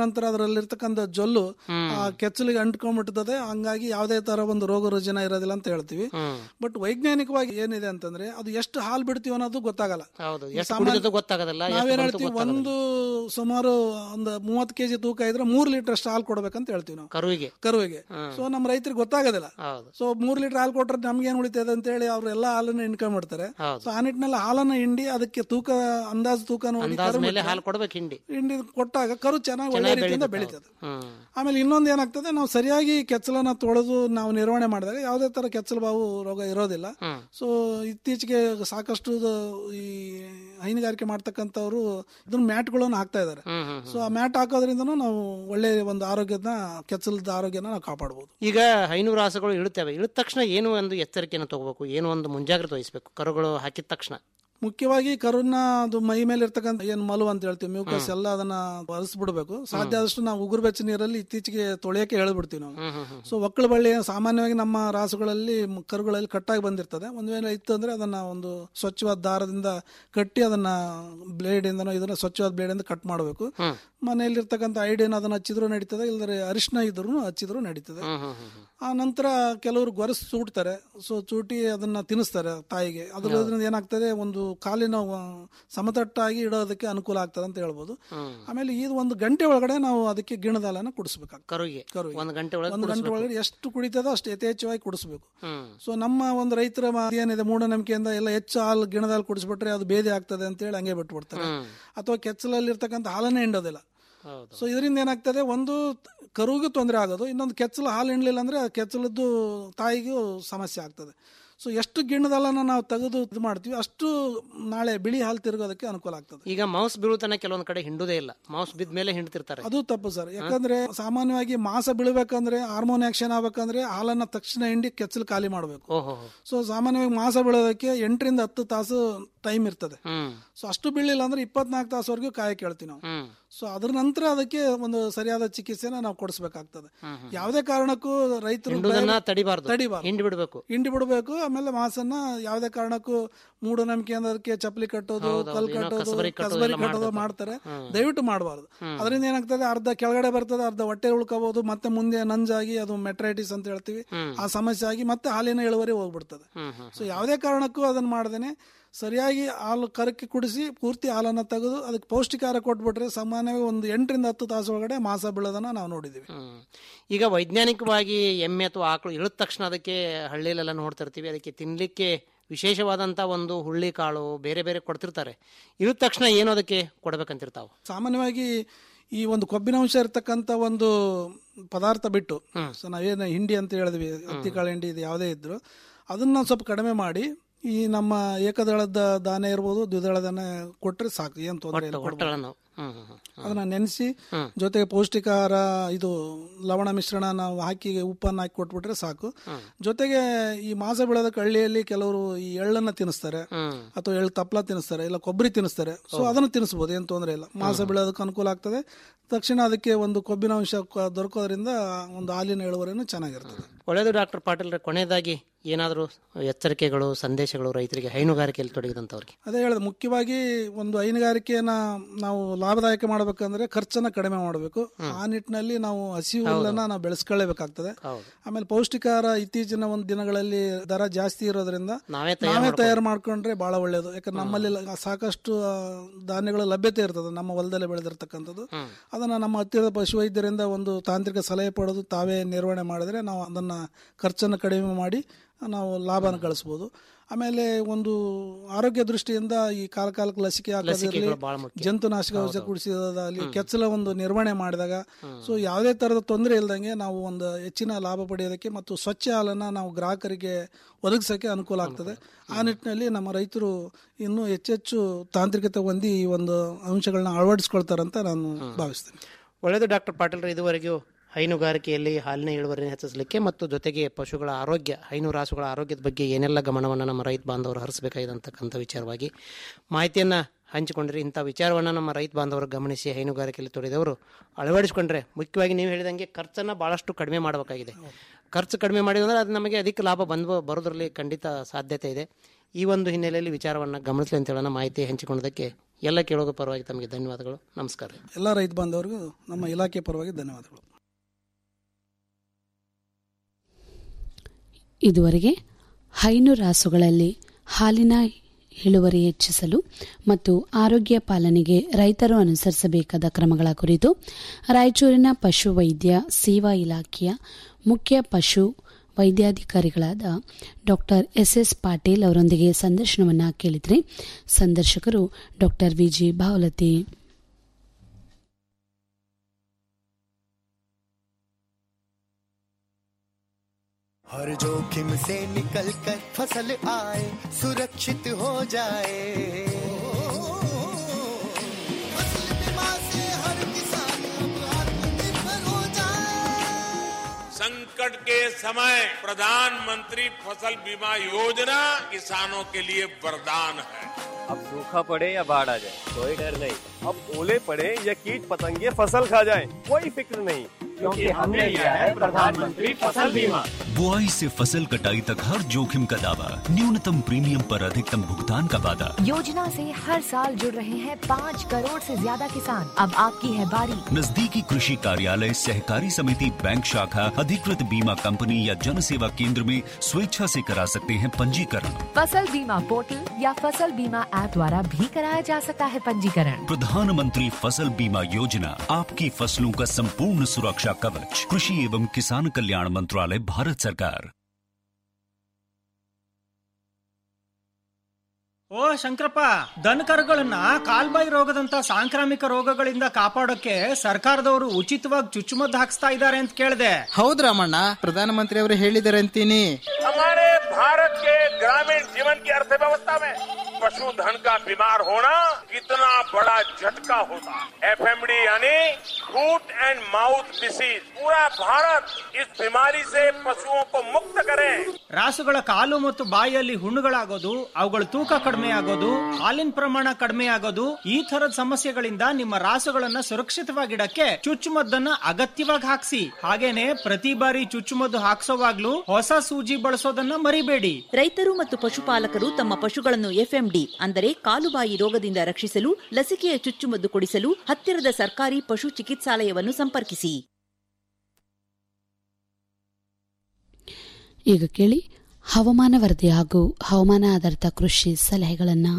ನಂತರ ಅದರಲ್ಲಿರ್ತಕ್ಕಂಥ ಜೊಲ್ಲು ಆ ಕೆಚ್ಚಲಿಗೆ ಅಂಟ್ಕೊಂಡ್ಬಿಡ್ತದೆ ಹಂಗಾಗಿ ಯಾವುದೇ ತರ ಒಂದು ರೋಗ ರುಜಿನ ಇರೋದಿಲ್ಲ ಅಂತ ಹೇಳ್ತೀವಿ ಬಟ್ ವೈಜ್ಞಾನಿಕವಾಗಿ ಏನಿದೆ ಅಂತಂದ್ರೆ ಅದು ಎಷ್ಟು ಹಾಲು ಬಿಡ್ತೀವಿ ಅನ್ನೋದು ಗೊತ್ತಾಗಲ್ಲ ಹೌದು ಎಷ್ಟು ಸಾಮಾನ್ಯ- ಕುಡಿದದ್ದು ಗೊತ್ತಾಗೋದಿಲ್ಲ ಎಷ್ಟು ನಾವೇನ್ ಬಂತು ಹೇಳ್ತೀವಿ ಗೊತ್ತಾಗೋದಿಲ್ಲ. ಒಂದು ಸುಮಾರು ಒಂದು ಮೂವತ್ತು ಕೆಜಿ ತೂಕ ಇದ್ರೆ ಮೂರ್ ಲೀಟರ್ ಅಷ್ಟು ಹಾಲು ಕೊಡ್ಬೇಕಂತ ಹೇಳ್ತೀವಿ ನಾವು ಕರುವಿಗೆ ಕರುವಿಗೆ ಸೊ ನಮ್ಮ ರೈತರಿಗೆ ಗೊತ್ತಾಗೋದಿಲ್ಲ ಹೌದು ಸೊ ಮೂರ್ ಲೀಟರ್ ಹಾಲು ಕೊಟ್ರೆ ನಮ್ಗೆ ಏನ್ ಉಳಿತದೆ ಅಂತ ಹೇಳಿ ಅವ್ರು ಎಲ್ಲಾ ಹಾಲನ್ನ ಇನ್ಕೊಂಡ್ಬಿಡ್ತಾರೆ ಹೌದು. ಸೊ ಆ ನಿಟ್ಟಿನಲ್ಲಿ ಹಾಲನ್ನ ಹಿಂಡಿ ಅದಕ್ಕೆ ತೂಕ ಅಂದಾಜು ತೂಕ ನೋಡಿ ಅಂದಾಜ್ ಕರು ಮೇಲೆ ಬಿಟ್ರೆ- ಹಾಲು ಕೊಡ್ಬೇಕು ಹಿಂಡಿ ಹಿಂಡಿ ಕೊಟ್ಟಾಗ ಕರು ಚೆನ್ನಾಗಿ ಒಳ್ಳೆ ಚೆನ್ನಾಗಿ ರೀತಿಯಿಂದ ಬೆಳೀತದೆ. ಬೆಳೀತದೆ ಹ್ಮ್ ಆಮೇಲೆ ಇನ್ನೊಂದು ಏನಾಗ್ತದೆ ನಾವು ಸರಿಯಾಗಿ ಕೆಚ್ಚಲನ್ನ ತೊಳೆದು ನಾವು ನಿರ್ವಹಣೆ ಮಾಡಿದಾಗ ಯಾವುದೇ ತರ ಕೆಚ್ಚಲು ಬಾವು ರೋಗ ಇರೋದಿಲ್ಲ ಸೊ ಇತ್ತೀಚೆಗೆ ಸಾಕಷ್ಟು ಇದು ಈ ಹೈನುಗಾರಿಕೆ ಮಾಡ್ತಕ್ಕಂಥವ್ರು ಇದನ್ನ ಮ್ಯಾಟ್ಗಳನ್ನು ಹಾಕ್ತಾ ಇದ್ದಾರೆ ಸೊ ಆ ಮ್ಯಾಟ್ ಹಾಕೋದ್ರಿಂದನೂ ನಾವು ಒಳ್ಳೆ ಒಂದು ಆರೋಗ್ಯದ ಕೆಚ್ಚಲದ ಆರೋಗ್ಯನ ನಾವು ಕಾಪಾಡಬಹುದು ಈಗ ಹೈನೂರು ರಾಸುಗಳು ಇಳುತ್ತವೆ ಇಳಿದ ತಕ್ಷಣ ಏನು ಒಂದು ಎಚ್ಚರಿಕೆಯನ್ನು ತಗೋಬೇಕು ಏನು ಒಂದು ಮುಂಜಾಗ್ರತೆ ವಹಿಸಬೇಕು ಕರುಗಳು ಹಾಕಿದ ತಕ್ಷಣ ಮುಖ್ಯವಾಗಿ ಕರುನ ಅದು ಮೈ ಮೇಲೆ ಇರ್ತಕ್ಕಂಥ ಏನ್ ಮಲು ಅಂತ ಹೇಳ್ತೀವಿ ಮ್ಯೂಕಸ್ ಎಲ್ಲ ಅದನ್ನ ಬರೆಸ್ಬಿಡ್ಬೇಕು ಸಾಧ್ಯ ಆದಷ್ಟು ನಾವು ಉಗುರು ಬೆಚ್ಚ ನೀರಲ್ಲಿ ಇತ್ತೀಚೆಗೆ ತೊಳೆಯಕ್ಕೆ ಹೇಳ್ಬಿಡ್ತೀವಿ ನಾವು ಸೊ ಒಕ್ಕಳ ಬಳ್ಳಿ ಸಾಮಾನ್ಯವಾಗಿ ನಮ್ಮ ರಾಸುಗಳಲ್ಲಿ ಮ್- ಕರುಗಳಲ್ಲಿ ಕಟ್ಟಾಗಿ ಬಂದಿರ್ತದೆ ಒಂದ್ ವೇಳೆ ಇತ್ತು ಅಂದ್ರೆ ಅದನ್ನ ಒಂದು ಸ್ವಚ್ಛವಾದ ದಾರದಿಂದ ಕಟ್ಟಿ ಅದನ್ನ ಬ್ಲೇಡ್ ಇಂದನೋ ಇದನ್ನ ಸ್ವಚ್ಛವಾದ ಬ್ಲೇಡ್ ಇಂದ ಕಟ್ ಮಾಡಬೇಕು ಮನೆಯಲ್ಲಿರ್ತಕ್ಕಂಥ ಐಡಿಯನ್ ಅದನ್ನ ಹಚ್ಚಿದ್ರು ನಡೀತದೆ ಇಲ್ಲದ್ರೆ ಅರಿಶಿನ ಇದ್ರು ಹಚ್ಚಿದ್ರು ನಡೀತದೆ ಆ ನಂತರ ಕೆಲವರು ಗೊರಸು ಚೂಡ್ತಾರೆ ಸೊ ಚೂಟಿ ಅದನ್ನ ತಿನ್ನಿಸ್ತಾರೆ ತಾಯಿಗೆ ಅದರಿಂದ ಏನಾಗ್ತದೆ ಒಂದು ಕಾಲಿನ ಆ, ಸಮತಟ್ಟಾಗಿ ಇಡೋದಕ್ಕೆ ಅನುಕೂಲ ಆಗ್ತದೆ ಅಂತ ಹೇಳ್ಬೋದು ಆಮೇಲೆ ಇದು ಒಂದು ಗಂಟೆ ಒಳಗಡೆ ನಾವು ಅದಕ್ಕೆ ಗಿಣದಾಲನ ಕುಡಿಸ್ಬೇಕಾಗ್ತದೆ ಕರುವಿಗೆ ಕರುವಿಗೆ. ಒಂದು ಗಂಟೆ ಒಳಗೆ ಒಂದು ಗಂಟೆ ಕುಡಿಸ್ಬೇಕು. ಒಳಗಡೆ ಎಷ್ಟು ಕುಡಿತದೋ ಅಷ್ಟು ಯಥೇಚ್ಛವಾಗಿ ಕುಡಿಸ್ಬೇಕು ಹ್ಮ್ ಸೊ ನಮ್ಮ ಒಂದು ರೈತರ ಮಾ- ಏನಿದೆ ಮೂಢನಂಬಿಕೆಯಿಂದ ಎಲ್ಲ ಹೆಚ್ಚು ಹಾಲು ಗಿಣದಲ್ಲಿ ಕುಡಿಸ್ಬಿಟ್ರೆ ಅದು ಬೇದಿ ಆಗ್ತದೆ ಅಂತ ಹೇಳಿ ಹಂಗೆ ಬಿಟ್ಬಿಡ್ತಾರೆ ಅಥವಾ ಕೆಚ್ಚಲಲ್ಲಿ ಇರ್ತಕ್ಕಂಥ ಹಾಲನ್ನೇ ಹಿಂಡೋದಿಲ್ಲ ಹೌದು ಸೊ ಇದರಿಂದ ಏನಾಗ್ತದೆ ಒಂದು ಕರುವಿಗೂ ತೊಂದರೆ ಆಗೋದು ಇನ್ನೊಂದು ಕೆಚ್ಚಲು ಹಾಲು ಹಿಂಡ್ಲಿಲ್ಲ ಅಂದ್ರೆ ಆ ಕೆಚ್ಚಲದ್ದು ತಾಯಿಗೂ ಸಮಸ್ಯೆ ಆಗ್ತದೆ ಸೊ ಎಷ್ಟು ಗಿಣ್ಣದಲ್ಲನ ನಾವು ತೆಗೆದು ಇದು ಮಾಡ್ತೀವಿ ಅಷ್ಟು ನಾಳೆ ಬಿಳಿ ಹಾಲು ತಿರುಗೋದಕ್ಕೆ ಅನುಕೂಲ ಆಗ್ತದೆ ಈಗ ಮೌಸ್ ಬೀಳುತ್ತಾನೆ ಕೆಲವೊಂದ್ ಕಡೆ ಹಿಂಡುದೇ ಇಲ್ಲ ಮೌಸ್ ಬಿದ್ದ ಮೇಲೆ ಹಿಂಡ್ತಿರ್ತಾರೆ ಅದು ತಪ್ಪು ಸರ್ ಯಾಕಂದ್ರೆ ಸಾಮಾನ್ಯವಾಗಿ ಮಾಸ ಬೀಳ್ಬೇಕಂದ್ರೆ ಹಾರ್ಮೋನ್ ಆಕ್ಷನ್ ಆಗ್ಬೇಕಂದ್ರೆ ಹಾಲನ್ನ ತಕ್ಷಣ ಹಿಂಡಿ ಕೆಚ್ಚಲು ಖಾಲಿ ಮಾಡಬೇಕು ಓಹೋ ಸೊ ಸಾಮಾನ್ಯವಾಗಿ ಮಾಸ ಬೀಳೋದಕ್ಕೆ ಎಂಟರಿಂದ ಹತ್ತು ತಾಸು ಟೈಮ್ ಇರ್ತದೆ ಹ್ಮ್ ಸೊ ಅಷ್ಟು ಬೀಳಿಲ್ಲ ಅಂದ್ರೆ ಇಪ್ಪತ್ನಾಲ್ಕು ತಾಸುವರೆಗೂ ಕಾಯಕ್ಕೆ ಹೇಳ್ತೀವಿ ನಾವು ಹ್ಮ್ ಸೊ ಅದ್ರ ನಂತರ ಅದಕ್ಕೆ ಒಂದು ಸರಿಯಾದ ಚಿಕಿತ್ಸೆನ ನಾವು ಕೊಡಿಸ್ಬೇಕಾಗ್ತದೆ ಯಾವುದೇ ಕಾರಣಕ್ಕೂ ರೈತರು ಹಿಂಡುದನ್ನ ಭಯ- ತಡಿಬಾರ್ದು ತಡಿಬಾರ್ದು ಹಿಂಡಿ ಬಿಡ್ಬೇಕು ಹಿಂಡಿ ಬಿಡಬೇಕು ಆಮೇಲೆ ಮಾಸನ್ನ ಯಾವುದೇ ಕಾರಣಕ್ಕೂ ಮೂಢನಂಬಿಕೆ ಅದಕ್ಕೆ ಚಪ್ಪಲಿ ಕಟ್ಟೋದು ಹೌದು, ಕಲ್ ಏನೋ ಕಟ್ಟೋದು ಕಸಬರಿ ಕಟ್ಟೋದು ಕಸಬರಿ ಎಲ್ಲ ಕಟ್ಟೋದು ಮಾಡ್ತಾರೆ. ಮಾಡ್ತಾರೆ ದಯವಿಟ್ಟು ಮಾಡಬಾರ್ದು ಅದರಿಂದ ಏನಾಗ್ತದೆ ಅರ್ಧ ಕೆಳಗಡೆ ಬರ್ತದೆ ಅರ್ಧ ಹೊಟ್ಟೆ ಉಳ್ಕೋಬಹುದು ಮತ್ತೆ ಮುಂದೆ ನಂಜಾಗಿ ಅದು ಮೆಟ್ರೈಟಿಸ್ ಅಂತ ಹೇಳ್ತೀವಿ ಆ ಸಮಸ್ಯೆ ಆಗಿ ಮತ್ತೆ ಹಾಲಿನ ಇಳುವರಿ ಹೋಗ್ಬಿಡ್ತದೆ ಹ್ಮ್ ಹ್ಮ್ ಸೊ ಯಾವುದೇ ಕಾರಣಕ್ಕೂ ಅದನ್ನ ಮಾಡ್ದೇನೆ ಸರಿಯಾಗಿ ಹಾಲು ಕರಕ್ಕೆ ಕುಡಿಸಿ ಪೂರ್ತಿ ಹಾಲನ್ನ ತೆಗೆದು ಅದಕ್ಕೆ ಪೌಷ್ಟಿಕಾರ ಕೊಟ್ಬಿಟ್ರೆ ಸಾಮಾನ್ಯವಾಗಿ ಒಂದು ಎಂಟರಿಂದ ಹತ್ತು ತಾಸು ಒಳಗಡೆ ಮಾಸ ಬೀಳೋದನ್ನ ನಾವು ನೋಡಿದೀವಿ ಹ್ಮ್. ಈಗ ವೈಜ್ಞಾನಿಕವಾಗಿ ಎಮ್ಮೆ ಅಥವಾ ಆಕಳು ಇಳಿದ ತಕ್ಷಣ ಅದಕ್ಕೆ ಹಳ್ಳಿಲೆಲ್ಲ ನೋಡ್ತಿರ್ತೀವಿ ಅದಕ್ಕೆ ತಿನ್ಲಿಕ್ಕೆ ವಿಶೇಷವಾದಂತ ಒಂದು ಹುಳ್ಳಿ ಕಾಳು ಬೇರೆ ಬೇರೆ ಕೊಡ್ತಿರ್ತಾರೆ ಇಳಿದ ತಕ್ಷಣ ಏನು ಅದಕ್ಕೆ ಕೊಡ್ಬೇಕಂತಿರ್ತಾವ ಸಾಮಾನ್ಯವಾಗಿ ಈ ಒಂದು ಕೊಬ್ಬಿನಾಂಶ ಇರತಕ್ಕಂತ ಒಂದು ಪದಾರ್ಥ ಬಿಟ್ಟು ಸೊ ನಾವೇನು ಹಿಂಡಿ ಅಂತ ಹೇಳಿದ್ವಿ ಹತ್ತಿಕಾಳು ಹಿಂಡಿ ಇದು ಯಾವುದೇ ಇದ್ರು ಅದನ್ನ ಸ್ವಲ್ಪ ಕಡಿಮೆ ಮಾಡಿ ಈ ನಮ್ಮ ಏಕದಳದ ದಾನೆ ಇರ್ಬೋದು ದ್ವಿದಳ ದಾನೆ ಕೊಟ್ರೆ ಸಾಕು ಏನ್ ತೊಂದರೆ ಇಲ್ಲ ಕೊಡ್ಬೋದು. ಒಟ್ಟಳನ್ನು ಹ್ಮ್ ಹ್ಮ್ ಹ್ಮ್. ಅದನ್ನ ನೆನೆಸಿ ಜೊತೆಗೆ ಪೌಷ್ಟಿಕಾಹಾರ ಇದು ಲವಣ ಮಿಶ್ರಣ ನಾವು ಹಾಕಿ ಉಪ್ಪನ್ನು ಹಾಕಿ ಕೊಟ್ಬಿಟ್ರೆ ಸಾಕು ಜೊತೆಗೆ ಈ ಮಾಸ ಬೀಳೋದಕ್ಕೆ ಹಳ್ಳಿಯಲ್ಲಿ ಕೆಲವರು ಈ ಎಳ್ಳನ್ನ ತಿನ್ನಿಸ್ತಾರೆ ಹ್ಮ್. ಅಥವಾ ಎಳ್ಳು ತಪ್ಪಲ ತಿನ್ನಿಸ್ತಾರೆ ಇಲ್ಲ ಕೊಬ್ಬರಿ ತಿನ್ನಿಸ್ತಾರೆ ಸೊ ಅದನ್ನು ತಿನ್ನಿಸ್ಬೋದು ಏನು ತೊಂದರೆ ಇಲ್ಲ ಮಾಸ ಬೀಳೋದಕ್ಕೆ ಅನುಕೂಲ ಆಗ್ತದೆ ತಕ್ಷಣ ಅದಕ್ಕೆ ಒಂದು ಕೊಬ್ಬಿನ ಅಂಶ ಕ- ದೊರಕೋದ್ರಿಂದ ಒಂದು ಹಾಲಿನ ಇಳುವರಿನೂ ಚೆನ್ನಾಗಿರ್ತದೆ ಒಳ್ಳೆಯದು ಡಾಕ್ಟರ್ ಪಾಟೀಲ್ ಕೊನೆಯದಾಗಿ ಏನಾದರೂ ಎಚ್ಚರಿಕೆಗಳು ಸಂದೇಶಗಳು ರೈತರಿಗೆ ಹೈನುಗಾರಿಕೆಯಲ್ಲಿ ತೊಡಗಿದಂಥವ್ರಿಗೆ ಅದೇ ಹೇಳಿದೆ ಮುಖ್ಯವಾಗಿ ಒಂದು ಹೈನುಗಾರಿಕೆಯನ್ನ ನಾವು ಲಾಭದಾಯಕ ಮಾಡಬೇಕಂದ್ರೆ ಖರ್ಚನ್ನ ಕಡಿಮೆ ಮಾಡಬೇಕು ಆ ನಿಟ್ಟಿನಲ್ಲಿ ನಾವು ಹಸಿ ಹುಲ್ಲನ್ನ ನಾವು ಬೆಳೆಸ್ಕೊಳ್ಳೇಬೇಕಾಗ್ತದೆ ಹೌದು ಆಮೇಲೆ ಪೌಷ್ಟಿಕಾಹಾರ ಇತ್ತೀಚಿನ ಒಂದು ದಿನಗಳಲ್ಲಿ ದರ ಜಾಸ್ತಿ ಇರೋದ್ರಿಂದ ನಾವೇ ತಯಾರು ನಾವೇ ತಯಾರು ಮಾಡ್ಕೊಂಡ್ರೆ ಬಹಳ ಒಳ್ಳೇದು ಯಾಕಂದ್ರೆ ನಮ್ಮಲ್ಲಿ ಲ- ಸಾಕಷ್ಟು ಆ, ಧಾನ್ಯಗಳ ಲಭ್ಯತೆ ಇರ್ತದೆ ನಮ್ಮ ಹೊಲದಲ್ಲೇ ಬೆಳೆದಿರ್ತಕ್ಕಂಥದ್ದು ಅದನ್ನ ನಮ್ಮ ಹತ್ತಿರದ ಪಶುವೈದ್ಯರಿಂದ ಒಂದು ತಾಂತ್ರಿಕ ಸಲಹೆ ಪಡೆದು ತಾವೇ ನಿರ್ವಹಣೆ ಮಾಡಿದ್ರೆ ನಾವು ಅದನ್ನ ಖರ್ಚನ್ನು ಕಡಿಮೆ ಮಾಡಿ ನಾವು ಲಾಭನ ಗಳಿಸ್ಬೋದು ಆಮೇಲೆ ಒಂದು ಆರೋಗ್ಯ ದೃಷ್ಟಿಯಿಂದ ಈ ಕಾಲ ಕಾಲಕ್ಕೆ ಲಸಿಕೆ ಹಾಕೋದಿರಲಿ ಲಸಿಕೆಗಳು ಬಹಳ ಮುಖ್ಯ. ಜಂತುನಾಶಕ ಔಷಧ ಕುಡಿಸಿದಲ್ಲಿ ಕೆಚ್ಚಲ ಒಂದು ನಿರ್ವಹಣೆ ಮಾಡಿದಾಗ ಸೊ ಯಾವುದೇ ತರದ ತೊಂದರೆ ಇಲ್ದಂಗೆ ನಾವು ಒಂದು ಹೆಚ್ಚಿನ ಲಾಭ ಪಡೆಯೋದಕ್ಕೆ ಮತ್ತು ಸ್ವಚ್ಛ ಹಾಲನ್ನ ನಾವು ಗ್ರಾಹಕರಿಗೆ ಒದಗಿಸೋಕೆ ಅನುಕೂಲ ಆಗ್ತದೆ ಆ ನಿಟ್ಟಿನಲ್ಲಿ ನಮ್ಮ ರೈತರು ಇನ್ನೂ ಹೆಚ್ಚೆಚ್ಚು ತಾಂತ್ರಿಕತೆ ಹೊಂದಿ ಈ ಒಂದು ಅಂಶಗಳನ್ನ ಅಳವಡಿಸ್ಕೊಳ್ತಾರಂತ ನಾನು ಭಾವಿಸ್ತೇನೆ ಒಳ್ಳೆಯದು ಡಾಕ್ಟರ್ ಪಾಟೀಲ್ ಇದುವರೆಗೂ ಹೈನುಗಾರಿಕೆಯಲ್ಲಿ ಹಾಲಿನ ಇಳುವರಿಯನ್ನು ಹೆಚ್ಚಿಸಲಿಕ್ಕೆ ಮತ್ತು ಜೊತೆಗೆ ಪಶುಗಳ ಆರೋಗ್ಯ ಹೈನು ರಾಸುಗಳ ಆರೋಗ್ಯದ ಬಗ್ಗೆ ಏನೆಲ್ಲ ಗಮನವನ್ನು ನಮ್ಮ ರೈತ ಬಾಂಧವರು ಹರಿಸಬೇಕಾಗಿದೆ ಅಂತಕ್ಕಂಥ ವಿಚಾರವಾಗಿ ಮಾಹಿತಿಯನ್ನು ಹಂಚಿಕೊಂಡ್ರೆ ಇಂಥ ವಿಚಾರವನ್ನು ನಮ್ಮ ರೈತ ಬಾಂಧವರು ಗಮನಿಸಿ ಹೈನುಗಾರಿಕೆಯಲ್ಲಿ ತೊಡೆದವರು ಅಳವಡಿಸಿಕೊಂಡ್ರೆ ಮುಖ್ಯವಾಗಿ ನೀವು ಹೇಳಿದಂಗೆ ಖರ್ಚನ್ನು ಭಾಳಷ್ಟು ಕಡಿಮೆ ಮಾಡಬೇಕಾಗಿದೆ ಖರ್ಚು ಕಡಿಮೆ ಮಾಡಿದ್ರೆ ಅದು ನಮಗೆ ಅಧಿಕ ಲಾಭ ಬಂದು ಬರೋದ್ರಲ್ಲಿ ಖಂಡಿತ ಸಾಧ್ಯತೆ ಇದೆ ಈ ಒಂದು ಹಿನ್ನೆಲೆಯಲ್ಲಿ ವಿಚಾರವನ್ನು ಗಮನಿಸಲಿ ಅಂತ ಹೇಳೋಣ ಮಾಹಿತಿ ಹಂಚಿಕೊಂಡದಕ್ಕೆ ಎಲ್ಲ ಕೇಳೋಗ ಪರವಾಗಿ ತಮಗೆ ಧನ್ಯವಾದಗಳು ನಮಸ್ಕಾರ ಎಲ್ಲ ರೈತ ಬಾಂಧವರಿಗೂ ನಮ್ಮ ಇಲಾಖೆ ಪರವಾಗಿ ಧನ್ಯವಾದಗಳು ಇದುವರೆಗೆ ಹೈನು ರಾಸುಗಳಲ್ಲಿ ಹಾಲಿನ ಇಳುವರಿ ಹೆಚ್ಚಿಸಲು ಮತ್ತು ಆರೋಗ್ಯ ಪಾಲನೆಗೆ ರೈತರು ಅನುಸರಿಸಬೇಕಾದ ಕ್ರಮಗಳ ಕುರಿತು ರಾಯಚೂರಿನ ಪಶು ವೈದ್ಯ ಸೇವಾ ಇಲಾಖೆಯ ಮುಖ್ಯ ಪಶು ವೈದ್ಯಾಧಿಕಾರಿಗಳಾದ ಡಾಕ್ಟರ್ ಎಸ್ ಎಸ್ ಪಾಟೀಲ್ ಅವರೊಂದಿಗೆ ಸಂದರ್ಶನವನ್ನ ಕೇಳಿದರೆ ಸಂದರ್ಶಕರು ಡಾಕ್ಟರ್ ವಿಜಿ ಭಾವಲತಿ हर जोखिम से निकल कर फसल आए सुरक्षित हो जाए फसल बीमा से हर किसान अब आत्मनिर्भर हो जाए संकट के समय प्रधानमंत्री फसल बीमा योजना किसानों के लिए वरदान है अब सूखा पड़े या बाढ़ आ जाए कोई डर नहीं अब ओले पड़े या कीट पतंगे फसल खा जाए कोई फिक्र नहीं क्योंकि हमने लिया है प्रधानमंत्री फसल बीमा बुआई से फसल कटाई तक हर जोखिम का दावा न्यूनतम प्रीमियम पर अधिकतम भुगतान का वादा योजना से हर साल जुड़ रहे हैं पाँच करोड़ से ज्यादा किसान अब आपकी है बारी नजदीकी कृषि कार्यालय सहकारी समिति बैंक शाखा अधिकृत बीमा कंपनी या जन सेवा केंद्र में स्वेच्छा से करा सकते हैं पंजीकरण फसल बीमा पोर्टल या फसल बीमा ऐप द्वारा भी कराया जा सकता है पंजीकरण प्रधानमंत्री फसल बीमा योजना आपकी फसलों का संपूर्ण सुरक्षा कवच कृषि एवं किसान कल्याण मंत्रालय भारत सरकार ಓ ಶಂಕರಪ್ಪ ದನಕರುಗಳನ್ನ ಕಾಲ್ಬಾಯಿ ರೋಗದಂತ ಸಾಂಕ್ರಾಮಿಕ ರೋಗಗಳಿಂದ ಕಾಪಾಡೋಕೆ ಸರ್ಕಾರದವರು ಉಚಿತವಾಗಿ ಚುಚ್ಚುಮದ್ದು ಹಾಕ್ಸ್ತಾ ಇದ್ದಾರೆ ಅಂತ ಕೇಳಿದೆ ಹೌದ್ ರಾಮಣ್ಣ ಪ್ರಧಾನಮಂತ್ರಿ ಅವರು ಹೇಳಿದ್ದಾರೆ ಅಂತೀನಿ हमारे भारत के ग्रामीण जीवन की अर्थव्यवस्था में पशुधन का बीमार होना कितना बड़ा झटका होता है एफएमडी यानी फूट एंड माउथ डिसीज पूरा भारत इस बीमारी से पशुओं को मुक्त करे ರಾಸುಗಳ ಕಾಲು ಮತ್ತು ಬಾಯಿಯಲ್ಲಿ ಹುಣ್ಣುಗಳಾಗೋದು ಅವುಗಳ ತೂಕ ಕಡಿಮೆ ಆಗೋದು ಹಾಲಿನ ಪ್ರಮಾಣ ಕಡಿಮೆ ಆಗೋದು ಈ ತರದ ಸಮಸ್ಯೆಗಳಿಂದ ನಿಮ್ಮ ರಾಸುಗಳನ್ನ ಸುರಕ್ಷಿತವಾಗಿಡಕ್ಕೆ ಚುಚ್ಚುಮದ್ದನ್ನ ಅಗತ್ಯವಾಗಿ ಹಾಕ್ಸಿ ಹಾಗೇನೆ ಪ್ರತಿ ಬಾರಿ ಚುಚ್ಚುಮದ್ದು ಹಾಕ್ಸೋವಾಗ್ಲೂ ಹೊಸ ಸೂಜಿ ಬಳಸೋದನ್ನ ಮರಿಬೇಡಿ ರೈತರು ಮತ್ತು ಪಶುಪಾಲಕರು ತಮ್ಮ ಪಶುಗಳನ್ನು ಎಫ್ಎಂಡಿ ಅಂದರೆ ಕಾಲುಬಾಯಿ ರೋಗದಿಂದ ರಕ್ಷಿಸಲು ಲಸಿಕೆಯ ಚುಚ್ಚುಮದ್ದು ಕೊಡಿಸಲು ಹತ್ತಿರದ ಸರ್ಕಾರಿ ಪಶು ಚಿಕಿತ್ಸಾಲಯವನ್ನು ಸಂಪರ್ಕಿಸಿ ಈಗ ಕೇಳಿ ಹವಾಮಾನ ವರದಿ ಹಾಗೂ ಹವಾಮಾನ ಆಧಾರಿತ ಕೃಷಿ ಸಲಹೆಗಳನ್ನು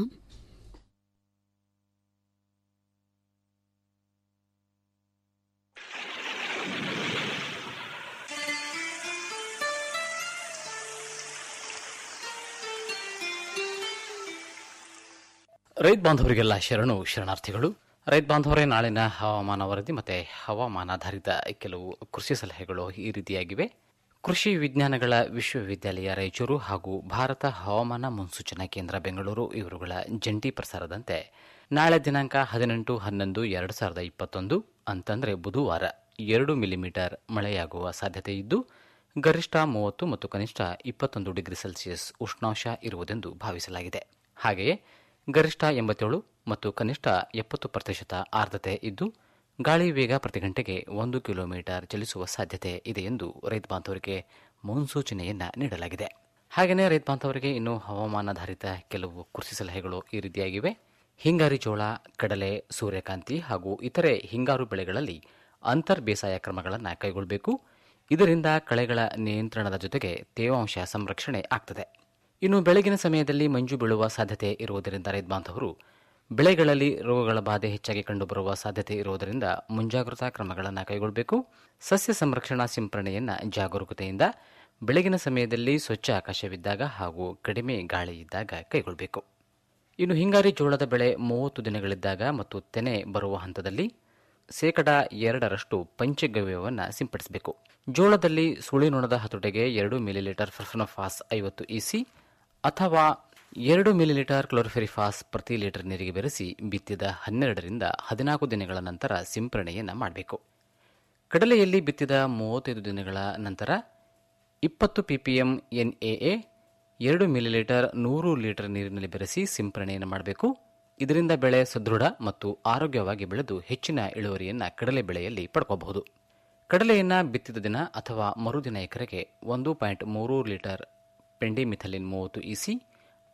ರೈತ ಬಾಂಧವರಿಗೆಲ್ಲ ಶರಣು ಶರಣಾರ್ಥಿಗಳು ರೈತ ಬಾಂಧವರೇ ನಾಳಿನ ಹವಾಮಾನ ವರದಿ ಮತ್ತು ಹವಾಮಾನಾಧಾರಿತ ಕೆಲವು ಕೃಷಿ ಸಲಹೆಗಳು ಈ ರೀತಿಯಾಗಿವೆ ಕೃಷಿ ವಿಜ್ಞಾನಗಳ ವಿಶ್ವವಿದ್ಯಾಲಯ ರಾಯಚೂರು ಹಾಗೂ ಭಾರತ ಹವಾಮಾನ ಮುನ್ಸೂಚನಾ ಕೇಂದ್ರ ಬೆಂಗಳೂರು ಇವರುಗಳ ಜಂಟಿ ಪ್ರಸಾರದಂತೆ ನಾಳೆ ದಿನಾಂಕ ಹದಿನೆಂಟು ಹನ್ನೊಂದು ಎರಡು ಸಾವಿರದ ಇಪ್ಪತ್ತೊಂದು ಅಂತಂದರೆ ಬುಧವಾರ ಎರಡು ಮಿಲಿಮೀಟರ್ ಮಳೆಯಾಗುವ ಸಾಧ್ಯತೆ ಇದ್ದು ಗರಿಷ್ಠ ಮೂವತ್ತು ಮತ್ತು ಕನಿಷ್ಠ ಇಪ್ಪತ್ತೊಂದು ಡಿಗ್ರಿ ಸೆಲ್ಸಿಯಸ್ ಉಷ್ಣಾಂಶ ಇರುವುದೆಂದು ಭಾವಿಸಲಾಗಿದೆ ಹಾಗೆಯೇ ಗರಿಷ್ಠ ಎಂಬತ್ತೇಳು ಮತ್ತು ಕನಿಷ್ಠ ಎಪ್ಪತ್ತು ಪ್ರತಿಶತ ಆರ್ದ್ರತೆ ಇದ್ದು ಗಾಳಿ ವೇಗ ಪ್ರತಿ ಗಂಟೆಗೆ ಒಂದು ಕಿಲೋಮೀಟರ್ ಚಲಿಸುವ ಸಾಧ್ಯತೆ ಇದೆ ಎಂದು ರೈತ ಬಾಂಧವರಿಗೆ ಮುನ್ಸೂಚನೆಯನ್ನ ನೀಡಲಾಗಿದೆ ಹಾಗೆಯೇ ರೈತ ಬಾಂಧವರಿಗೆ ಇನ್ನು ಹವಾಮಾನಾಧಾರಿತ ಕೆಲವು ಕೃಷಿ ಸಲಹೆಗಳು ಈ ರೀತಿಯಾಗಿವೆ ಹಿಂಗಾರಿ ಜೋಳ ಕಡಲೆ ಸೂರ್ಯಕಾಂತಿ ಹಾಗೂ ಇತರೆ ಹಿಂಗಾರು ಬೆಳೆಗಳಲ್ಲಿ ಅಂತರ್ ಬೇಸಾಯ ಕ್ರಮಗಳನ್ನು ಕೈಗೊಳ್ಳಬೇಕು ಇದರಿಂದ ಕಳೆಗಳ ನಿಯಂತ್ರಣದ ಜೊತೆಗೆ ತೇವಾಂಶ ಸಂರಕ್ಷಣೆ ಆಗ್ತದೆ ಇನ್ನು ಬೆಳಗಿನ ಸಮಯದಲ್ಲಿ ಮಂಜು ಬೀಳುವ ಸಾಧ್ಯತೆ ಇರುವುದರಿಂದ ರೈತ ಬಾಂಧವರು ಬೆಳೆಗಳಲ್ಲಿ ರೋಗಗಳ ಬಾಧೆ ಹೆಚ್ಚಾಗಿ ಕಂಡುಬರುವ ಸಾಧ್ಯತೆ ಇರುವುದರಿಂದ ಮುಂಜಾಗ್ರತಾ ಕ್ರಮಗಳನ್ನು ಕೈಗೊಳ್ಳಬೇಕು ಸಸ್ಯ ಸಂರಕ್ಷಣಾ ಸಿಂಪರಣೆಯನ್ನು ಜಾಗರೂಕತೆಯಿಂದ ಬೆಳಗಿನ ಸಮಯದಲ್ಲಿ ಸ್ವಚ್ಛ ಆಕಾಶವಿದ್ದಾಗ ಹಾಗೂ ಕಡಿಮೆ ಗಾಳಿ ಇದ್ದಾಗ ಕೈಗೊಳ್ಳಬೇಕು ಇನ್ನು ಹಿಂಗಾರಿ ಜೋಳದ ಬೆಳೆ ಮೂವತ್ತು ದಿನಗಳಿದ್ದಾಗ ಮತ್ತು ತೆನೆ ಬರುವ ಹಂತದಲ್ಲಿ ಶೇಕಡ ಎರಡರಷ್ಟು ಪಂಚಗವ್ಯವನ್ನು ಸಿಂಪಡಿಸಬೇಕು ಜೋಳದಲ್ಲಿ ಸುಳಿನೊಣದ ಹತೋಟಿಗೆ ಎರಡು ಮಿಲಿಲೀಟರ್ ಫರ್ಫನಫಾಸ್ ಐವತ್ತು ಇಸಿ ಅಥವಾ ಎರಡು ಮಿಲಿಲೀಟರ್ ಕ್ಲೋರಿಫೆರಿಫಾಸ್ ಪ್ರತಿ ಲೀಟರ್ ನೀರಿಗೆ ಬೆರೆಸಿ ಬಿತ್ತಿದ ಹನ್ನೆರಡರಿಂದ ಹದಿನಾಲ್ಕು ದಿನಗಳ ನಂತರ ಸಿಂಪರಣೆಯನ್ನು ಮಾಡಬೇಕು ಕಡಲೆಯಲ್ಲಿ ಬಿತ್ತಿದ ಮೂವತ್ತೈದು ದಿನಗಳ ನಂತರ ಇಪ್ಪತ್ತು ಪಿಪಿಎಂ ಎನ್ಎಎ ಎರಡು ಮಿಲಿಲೀಟರ್ ನೂರು ಲೀಟರ್ ನೀರಿನಲ್ಲಿ ಬೆರೆಸಿ ಸಿಂಪರಣೆಯನ್ನು ಮಾಡಬೇಕು ಇದರಿಂದ ಬೆಳೆ ಸದೃಢ ಮತ್ತು ಆರೋಗ್ಯವಾಗಿ ಬೆಳೆದು ಹೆಚ್ಚಿನ ಇಳುವರಿಯನ್ನು ಕಡಲೆ ಬೆಳೆಯಲ್ಲಿ ಪಡ್ಕೋಬಹುದು ಕಡಲೆಯನ್ನು ಬಿತ್ತಿದ ದಿನ ಅಥವಾ ಮರುದಿನ ಎಕರೆಗೆ ಒಂದು ಪಾಯಿಂಟ್ ಮೂರು ಲೀಟರ್ ಪೆಂಡಿಮಿಥಲಿನ್ ಮೂವತ್ತು ಇಸಿ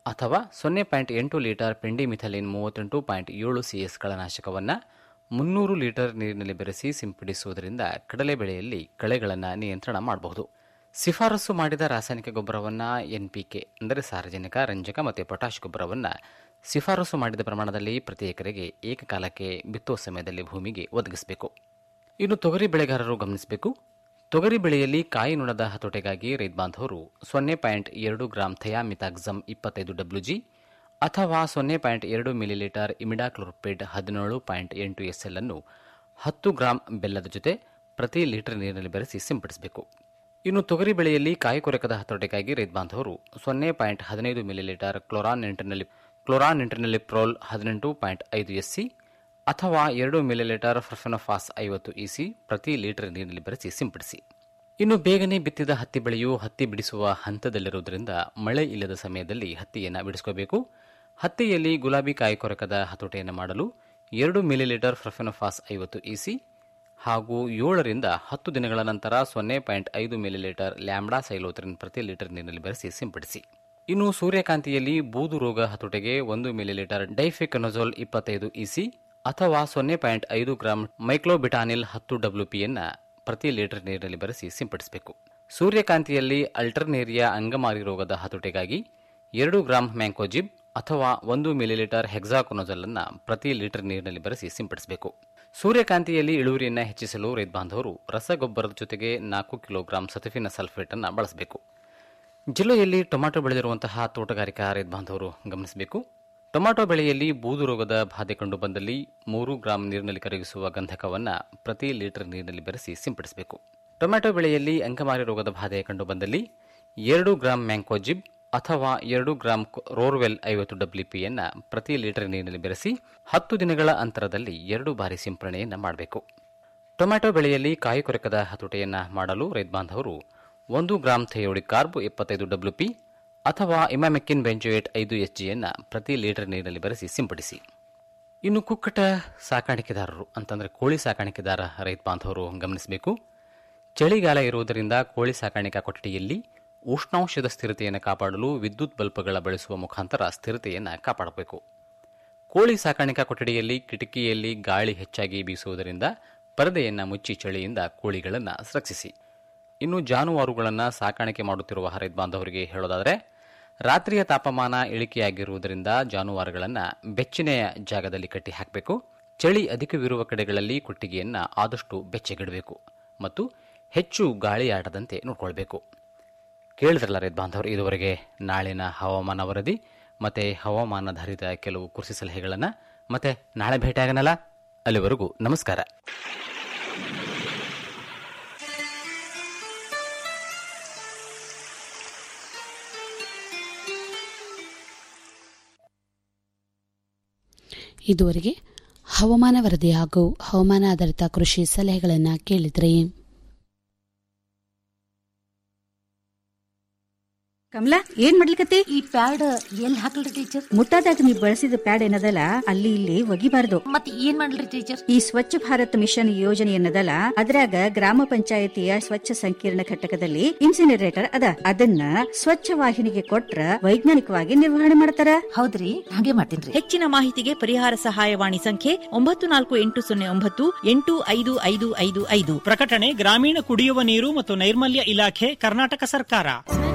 ಅಥವಾ ಸೊನ್ನೆ ಪಾಯಿಂಟ್ ಎಂಟು ಲೀಟರ್ ಪೆಂಡಿಮಿಥಲಿನ್ ಮೂವತ್ತೆಂಟು ಪಾಯಿಂಟ್ ಏಳು ಸಿಎಸ್ ಕಳೆನಾಶಕವನ್ನು ಮುನ್ನೂರು ಲೀಟರ್ ನೀರಿನಲ್ಲಿ ಬೆರೆಸಿ ಸಿಂಪಡಿಸುವುದರಿಂದ ಕಡಲೆ ಬೆಳೆಯಲ್ಲಿ ಕಳೆಗಳನ್ನು ನಿಯಂತ್ರಣ ಮಾಡಬಹುದು ಶಿಫಾರಸು ಮಾಡಿದ ರಾಸಾಯನಿಕ ಗೊಬ್ಬರವನ್ನು ಎನ್ಪಿಕೆ ಅಂದರೆ ಸಾರ್ವಜನಿಕ ರಂಜಕ ಮತ್ತು ಪೊಟಾಷ್ ಗೊಬ್ಬರವನ್ನು ಶಿಫಾರಸು ಮಾಡಿದ ಪ್ರಮಾಣದಲ್ಲಿ ಪ್ರತಿ ಎಕರೆಗೆ ಏಕಕಾಲಕ್ಕೆ ಬಿತ್ತುವ ಸಮಯದಲ್ಲಿ ಭೂಮಿಗೆ ಒದಗಿಸಬೇಕು ಇನ್ನು ತೊಗರಿ ಬೆಳೆಗಾರರು ಗಮನಿಸಬೇಕು ತೊಗರಿ ಬೆಳೆಯಲ್ಲಿ ಕಾಯಿ ನುಣದ ಹತೋಟೆಗಾಗಿ ರೈತ ಬಾಂಧವರು ಸೊನ್ನೆ ಪಾಯಿಂಟ್ ಎರಡು ಗ್ರಾಂ ಥಯಾಮಿತಾಕ್ಸಮ್ ಇಪ್ಪತ್ತೈದು ಡಬ್ಲ್ಯೂಜಿ ಅಥವಾ ಸೊನ್ನೆ ಪಾಯಿಂಟ್ ಎರಡು ಮಿಲಿಲೀಟರ್ ಇಮಿಡಾಕ್ಲೋರ್ಪೇಡ್ ಹದಿನೇಳು ಪಾಯಿಂಟ್ ಎಂಟು ಎಸ್ಎಲ್ ಅನ್ನು ಹತ್ತು ಗ್ರಾಂ ಬೆಲ್ಲದ ಜೊತೆ ಪ್ರತಿ ಲೀಟರ್ ನೀರಿನಲ್ಲಿ ಬೆರೆಸಿ ಸಿಂಪಡಿಸಬೇಕು ಇನ್ನು ತೊಗರಿ ಬೆಳೆಯಲ್ಲಿ ಕಾಯಿ ಕೊರಕದ ಹತೋಟೆಗಾಗಿ ರೈತ ಬಾಂಧವರು ಸೊನ್ನೆ ಪಾಯಿಂಟ್ ಹದಿನೈದು ಮಿಲಿಲೀಟರ್ ಕ್ಲೋರಾನ್ ಇಂಟರ್ನಲ್ಲಿ ಕ್ಲೋರಾನ್ ಇಂಟರ್ನಲ್ಲಿ ಪ್ರೋಲ್ ಹದಿನೆಂಟು ಪಾಯಿಂಟ್ ಐದು ಎಸ್ಸಿ ಅಥವಾ ಎರಡು ಮಿಲಿಲೀಟರ್ ಫರ್ಫೆನೋಫಾಸ್ ಐವತ್ತು ಇಸಿ ಪ್ರತಿ ಲೀಟರ್ ನೀರಿನಲ್ಲಿ ಬೆರೆಸಿ ಸಿಂಪಡಿಸಿ ಇನ್ನು ಬೇಗನೆ ಬಿತ್ತಿದ ಹತ್ತಿ ಬೆಳೆಯು ಹತ್ತಿ ಬಿಡಿಸುವ ಹಂತದಲ್ಲಿರುವುದರಿಂದ ಮಳೆ ಇಲ್ಲದ ಸಮಯದಲ್ಲಿ ಹತ್ತಿಯನ್ನು ಬಿಡಿಸ್ಕೋಬೇಕು ಹತ್ತಿಯಲ್ಲಿ ಗುಲಾಬಿ ಕಾಯಿ ಕೊರಕದ ಹತೋಟಿಯನ್ನು ಮಾಡಲು ಎರಡು ಮಿಲಿಲೀಟರ್ ಫ್ರಫೆನೋಫಾಸ್ ಐವತ್ತು ಇಸಿ ಹಾಗೂ ಏಳರಿಂದ ಹತ್ತು ದಿನಗಳ ನಂತರ ಸೊನ್ನೆ ಪಾಯಿಂಟ್ ಐದು ಮಿಲಿಲೀಟರ್ ಲ್ಯಾಂಬ್ಡಾ ಸೈಲೋತ್ರಿನ್ ಪ್ರತಿ ಲೀಟರ್ ನೀರಿನಲ್ಲಿ ಬೆರೆಸಿ ಸಿಂಪಡಿಸಿ ಇನ್ನು ಸೂರ್ಯಕಾಂತಿಯಲ್ಲಿ ಬೂದು ರೋಗ ಹತೋಟಿಗೆ ಒಂದು ಮಿಲಿಲೀಟರ್ ಡೈಫೆಕನೊಜೋಲ್ ಇಪ್ಪತ್ತೈದು ಇಸಿ ಅಥವಾ ಸೊನ್ನೆ ಪಾಯಿಂಟ್ ಐದು ಗ್ರಾಂ ಮೈಕ್ಲೋಬಿಟಾನಿಲ್ ಹತ್ತು ಡಬ್ಲ್ಯೂಪಿಯನ್ನು ಪ್ರತಿ ಲೀಟರ್ ನೀರಿನಲ್ಲಿ ಬೆರೆಸಿ ಸಿಂಪಡಿಸಬೇಕು ಸೂರ್ಯಕಾಂತಿಯಲ್ಲಿ ಅಲ್ಟರ್ನೇರಿಯಾ ಅಂಗಮಾರಿ ರೋಗದ ಹತೋಟಿಗಾಗಿ ಎರಡು ಗ್ರಾಂ ಮ್ಯಾಂಕೋಜಿಬ್ ಅಥವಾ ಒಂದು ಮಿಲಿಲೀಟರ್ ಹೆಕ್ಸಾಕೊನೊಜಲ್ ಅನ್ನು ಪ್ರತಿ ಲೀಟರ್ ನೀರಿನಲ್ಲಿ ಬೆರೆಸಿ ಸಿಂಪಡಿಸಬೇಕು ಸೂರ್ಯಕಾಂತಿಯಲ್ಲಿ ಇಳುವರಿಯನ್ನು ಹೆಚ್ಚಿಸಲು ರೈತ ಬಾಂಧವರು ರಸಗೊಬ್ಬರದ ಜೊತೆಗೆ ನಾಲ್ಕು ಕಿಲೋಗ್ರಾಂ ಸತುಫಿನ ಸಲ್ಫೇಟ್ ಅನ್ನು ಬಳಸಬೇಕು ಜಿಲ್ಲೆಯಲ್ಲಿ ಟೊಮ್ಯಾಟೊ ಬೆಳೆದಿರುವಂತಹ ತೋಟಗಾರಿಕಾ ರೈತ ಬಾಂಧವರು ಗಮನಿಸಬೇಕು ಟೊಮ್ಯಾಟೊ ಬೆಳೆಯಲ್ಲಿ ಬೂದು ರೋಗದ ಬಾಧೆ ಕಂಡು ಬಂದಲ್ಲಿ ಮೂರು ಗ್ರಾಂ ನೀರಿನಲ್ಲಿ ಕರಗಿಸುವ ಗಂಧಕವನ್ನು ಪ್ರತಿ ಲೀಟರ್ ನೀರಿನಲ್ಲಿ ಬೆರೆಸಿ ಸಿಂಪಡಿಸಬೇಕು ಟೊಮ್ಯಾಟೊ ಬೆಳೆಯಲ್ಲಿ ಅಂಕಮಾರಿ ರೋಗದ ಬಾಧೆ ಕಂಡು ಬಂದಲ್ಲಿ ಎರಡು ಗ್ರಾಂ ಮ್ಯಾಂಕೋಜಿಬ್ ಅಥವಾ ಎರಡು ಗ್ರಾಂ ರೋರ್ವೆಲ್ ಐವತ್ತು ಡಬ್ಲ್ಯೂಪಿಯನ್ನು ಪ್ರತಿ ಲೀಟರ್ ನೀರಿನಲ್ಲಿ ಬೆರೆಸಿ ಹತ್ತು ದಿನಗಳ ಅಂತರದಲ್ಲಿ ಎರಡು ಬಾರಿ ಸಿಂಪರಣೆಯನ್ನು ಮಾಡಬೇಕು ಟೊಮ್ಯಾಟೊ ಬೆಳೆಯಲ್ಲಿ ಕಾಯಿ ಕೊರಕದ ಹತೋಟಿಯನ್ನು ಮಾಡಲು ರೈತ ಬಾಂಧವರು ಒಂದು ಗ್ರಾಂ ಥೆಯೋಡಿಕ್ ಕಾರ್ಬ್ ಎಪ್ಪತ್ತೈದು ಡಬ್ಲ್ಯೂಪಿ ಅಥವಾ ಇಮಾಮೆಕ್ಕಿನ್ ಬೆಂಜೋಯೇಟ್ ಐದು ಎಚ್ ಜಿಯನ್ನು ಪ್ರತಿ ಲೀಟರ್ ನೀರಿನಲ್ಲಿ ಬೆರೆಸಿ ಸಿಂಪಡಿಸಿ ಇನ್ನು ಕುಕ್ಕಟ ಸಾಕಾಣಿಕೆದಾರರು ಅಂತಂದರೆ ಕೋಳಿ ಸಾಕಾಣಿಕೆದಾರ ರೈತ ಬಾಂಧವರು ಗಮನಿಸಬೇಕು ಚಳಿಗಾಲ ಇರುವುದರಿಂದ ಕೋಳಿ ಸಾಕಾಣಿಕಾ ಕೊಠಡಿಯಲ್ಲಿ ಉಷ್ಣಾಂಶದ ಸ್ಥಿರತೆಯನ್ನು ಕಾಪಾಡಲು ವಿದ್ಯುತ್ ಬಲ್ಬ್ಗಳ ಬಳಸುವ ಮುಖಾಂತರ ಸ್ಥಿರತೆಯನ್ನು ಕಾಪಾಡಬೇಕು ಕೋಳಿ ಸಾಕಾಣಿಕಾ ಕೊಠಡಿಯಲ್ಲಿ ಕಿಟಕಿಯಲ್ಲಿ ಗಾಳಿ ಹೆಚ್ಚಾಗಿ ಬೀಸುವುದರಿಂದ ಪರದೆಯನ್ನು ಮುಚ್ಚಿ ಚಳಿಯಿಂದ ಕೋಳಿಗಳನ್ನು ರಕ್ಷಿಸಿ ಇನ್ನು ಜಾನುವಾರುಗಳನ್ನು ಸಾಕಾಣಿಕೆ ಮಾಡುತ್ತಿರುವ ರೈತ ಬಾಂಧವರಿಗೆ ಹೇಳೋದಾದರೆ ರಾತ್ರಿಯ ತಾಪಮಾನ ಇಳಿಕೆಯಾಗಿರುವುದರಿಂದ ಜಾನುವಾರುಗಳನ್ನು ಬೆಚ್ಚನೆಯ ಜಾಗದಲ್ಲಿ ಕಟ್ಟಿ ಹಾಕಬೇಕು ಚಳಿ ಅಧಿಕವಿರುವ ಕಡೆಗಳಲ್ಲಿ ಕೊಟ್ಟಿಗೆಯನ್ನು ಆದಷ್ಟು ಬೆಚ್ಚಗಿಡಬೇಕು ಮತ್ತು ಹೆಚ್ಚು ಗಾಳಿಯಾಡದಂತೆ ನೋಡಿಕೊಳ್ಬೇಕು ಕೇಳಿದ್ರಲ್ಲ ರೈತ ಬಾಂಧವರು ಇದುವರೆಗೆ ನಾಳಿನ ಹವಾಮಾನ ವರದಿ ಮತ್ತು ಹವಾಮಾನಾಧಾರಿತ ಕೆಲವು ಕೃಷಿ ಸಲಹೆಗಳನ್ನು ಮತ್ತೆ ನಾಳೆ ಭೇಟಿಯಾಗನಲ್ಲ ಅಲ್ಲಿವರೆಗೂ ನಮಸ್ಕಾರ ಇದುವರೆಗೆ ಹವಾಮಾನ ವರದಿ ಹಾಗೂ ಹವಾಮಾನ ಆಧಾರಿತ ಕೃಷಿ ಸಲಹೆಗಳನ್ನು ಕೇಳಿದ್ರಿ ಕಮಲಾ ಏನ್ ಮಾಡ್ಲಿಕತ್ತಿ ಈ ಪ್ಯಾಡ್ ಎಲ್ಲಿ ಹಾಕಲ್ರಿ ಟೀಚರ್ ಮುಟ್ಟಾದಾಗ ನೀವು ಬಳಸಿದ ಪ್ಯಾಡ್ ಏನದಲ್ಲ ಅಲ್ಲಿ ಇಲ್ಲಿ ಒಗಿಬಾರ್ದು ಮತ್ ಏನ್ ಮಾಡ್ಲಿ ಟೀಚರ್ ಈ ಸ್ವಚ್ಛ ಭಾರತ್ ಮಿಷನ್ ಯೋಜನೆ ಏನದಲ್ಲ ಅದ್ರಾಗ ಗ್ರಾಮ ಪಂಚಾಯತಿಯ ಸ್ವಚ್ಛ ಸಂಕೀರ್ಣ ಘಟಕದಲ್ಲಿ ಇನ್ಸಿನರೇಟರ್ ಅದ ಅದನ್ನ ಸ್ವಚ್ಛ ವಾಹಿನಿಗೆ ಕೊಟ್ರ ವೈಜ್ಞಾನಿಕವಾಗಿ ನಿರ್ವಹಣೆ ಮಾಡ್ತಾರ ಹೌದ್ರಿ ಹಾಗೆ ಮಾಡ್ತೀನಿ ಹೆಚ್ಚಿನ ಮಾಹಿತಿಗೆ ಪರಿಹಾರ ಸಹಾಯವಾಣಿ ಸಂಖ್ಯೆ ಒಂಬತ್ತು ನಾಲ್ಕು ಎಂಟು ಸೊನ್ನೆ ಒಂಬತ್ತು ಎಂಟು ಐದು ಐದು ಐದು ಐದು ಪ್ರಕಟಣೆ ಗ್ರಾಮೀಣ ಕುಡಿಯುವ ನೀರು ಮತ್ತು ನೈರ್ಮಲ್ಯ ಇಲಾಖೆ ಕರ್ನಾಟಕ ಸರ್ಕಾರ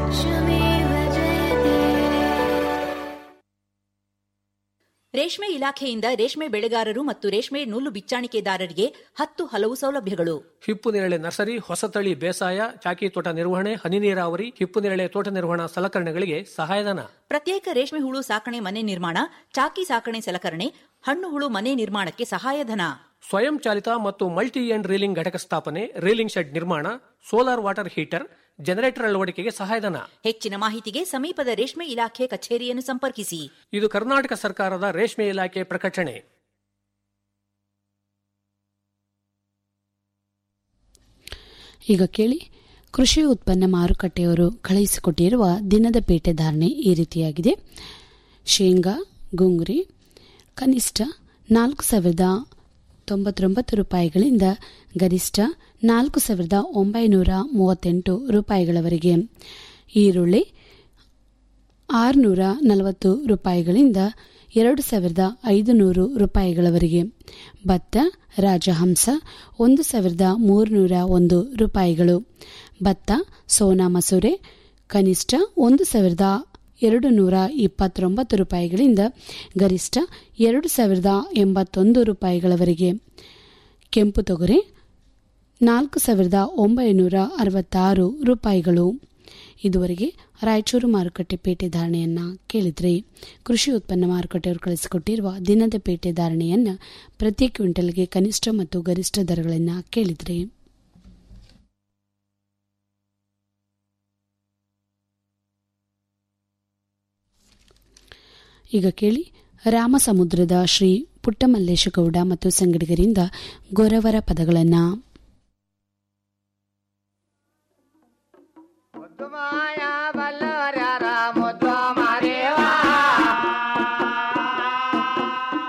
ರೇಷ್ಮೆ ಇಲಾಖೆಯಿಂದ ರೇಷ್ಮೆ ಬೆಳೆಗಾರರು ಮತ್ತು ರೇಷ್ಮೆ ನೂಲು ಬಿಚ್ಚಾಣಿಕೆದಾರರಿಗೆ ಹತ್ತು ಹಲವು ಸೌಲಭ್ಯಗಳು ಹಿಪ್ಪು ನೇರಳೆ ನರ್ಸರಿ ಹೊಸತಳಿ ಬೇಸಾಯ ಚಾಕಿ ತೋಟ ನಿರ್ವಹಣೆ ಹನಿ ನೀರಾವರಿ ಹಿಪ್ಪು ನೇರಳೆ ತೋಟ ನಿರ್ವಹಣಾ ಸಲಕರಣೆಗಳಿಗೆ ಸಹಾಯಧನ ಪ್ರತ್ಯೇಕ ರೇಷ್ಮೆ ಹುಳು ಸಾಕಣೆ ಮನೆ ನಿರ್ಮಾಣ ಚಾಕಿ ಸಾಕಣೆ ಸಲಕರಣೆ ಹಣ್ಣು ಹುಳು ಮನೆ ನಿರ್ಮಾಣಕ್ಕೆ ಸಹಾಯಧನ ಸ್ವಯಂ ಚಾಲಿತ ಮತ್ತು ಮಲ್ಟಿ ಎಂಡ್ ರೀಲಿಂಗ್ ಘಟಕ ಸ್ಥಾಪನೆ ರೀಲಿಂಗ್ ಶೆಡ್ ನಿರ್ಮಾಣ ಸೋಲಾರ್ ವಾಟರ್ ಹೀಟರ್ ಜನರೇಟರ್ ಅಳವಡಿಕೆಗೆ ಸಹಾಯಧನ ಹೆಚ್ಚಿನ ಮಾಹಿತಿಗೆ ಸಮೀಪದ ರೇಷ್ಮೆ ಇಲಾಖೆ ಕಚೇರಿಯನ್ನು ಸಂಪರ್ಕಿಸಿ ಇದು ಕರ್ನಾಟಕ ಸರ್ಕಾರದ ರೇಷ್ಮೆ ಇಲಾಖೆ ಪ್ರಕಟಣೆ ಈಗ ಕೇಳಿ ಕೃಷಿ ಉತ್ಪನ್ನ ಮಾರುಕಟ್ಟೆಯವರು ಕಳುಹಿಸಿಕೊಟ್ಟಿರುವ ದಿನದ ಪೇಟೆ ಧಾರಣೆ ಈ ರೀತಿಯಾಗಿದೆ ಶೇಂಗಾ ಗುಂಗ್ರಿ ಕನಿಷ್ಠ ನಾಲ್ಕು ಸಾವಿರದ ತೊಂಬತ್ತೊಂಬತ್ತು ರೂಪಾಯಿಗಳಿಂದ ಗರಿಷ್ಠ ನಾಲ್ಕು ಸಾವಿರದ ಒಂಬೈನೂರ ಮೂವತ್ತೆಂಟು ರೂಪಾಯಿಗಳವರೆಗೆ ಈರುಳ್ಳಿ ಆರುನೂರ ನಲವತ್ತು ರೂಪಾಯಿಗಳಿಂದ ಎರಡು ಸಾವಿರದ ಐದುನೂರು ರೂಪಾಯಿಗಳವರೆಗೆ ಭತ್ತ ರಾಜಹಂಸ ಒಂದು ಸಾವಿರದ ಮೂರುನೂರ ಒಂದು ರೂಪಾಯಿಗಳು ಭತ್ತ ಸೋನಾ ಮಸೂರೆ ಕನಿಷ್ಠ ಒಂದು ಸಾವಿರದ ಎರಡು ನೂರ ಇಪ್ಪತ್ತೊಂಬತ್ತು ರೂಪಾಯಿಗಳಿಂದ ಗರಿಷ್ಠ ಎರಡು ಸಾವಿರದ ಎಂಬತ್ತೊಂದು ರೂಪಾಯಿಗಳವರೆಗೆ ಕೆಂಪು ತೊಗರೆ ನಾಲ್ಕು ಸಾವಿರದ ಒಂಬೈನೂರ ಅರವತ್ತಾರು ರೂಪಾಯಿಗಳು ಇದುವರೆಗೆ ರಾಯಚೂರು ಮಾರುಕಟ್ಟೆ ಪೇಟೆ ಧಾರಣೆಯನ್ನ ಕೇಳಿದ್ರಿ ಕೃಷಿ ಉತ್ಪನ್ನ ಮಾರುಕಟ್ಟೆಯವರು ಕಳಿಸಿಕೊಟ್ಟಿರುವ ದಿನದ ಪೇಟೆ ಧಾರಣೆಯನ್ನ ಪ್ರತಿ ಕ್ವಿಂಟಲ್ಗೆ ಕನಿಷ್ಠ ಮತ್ತು ಗರಿಷ್ಠ ದರಗಳನ್ನು ಕೇಳಿದ್ರಿ ಈಗ ಕೇಳಿ ರಾಮಸಮುದ್ರದ ಶ್ರೀ ಪುಟ್ಟಮಲ್ಲೇಶಗೌಡ ಮತ್ತು ಸಂಗಡಿಗರಿಂದ ಗೊರವರ ಪದಗಳನ್ನು ಮಾಯಾ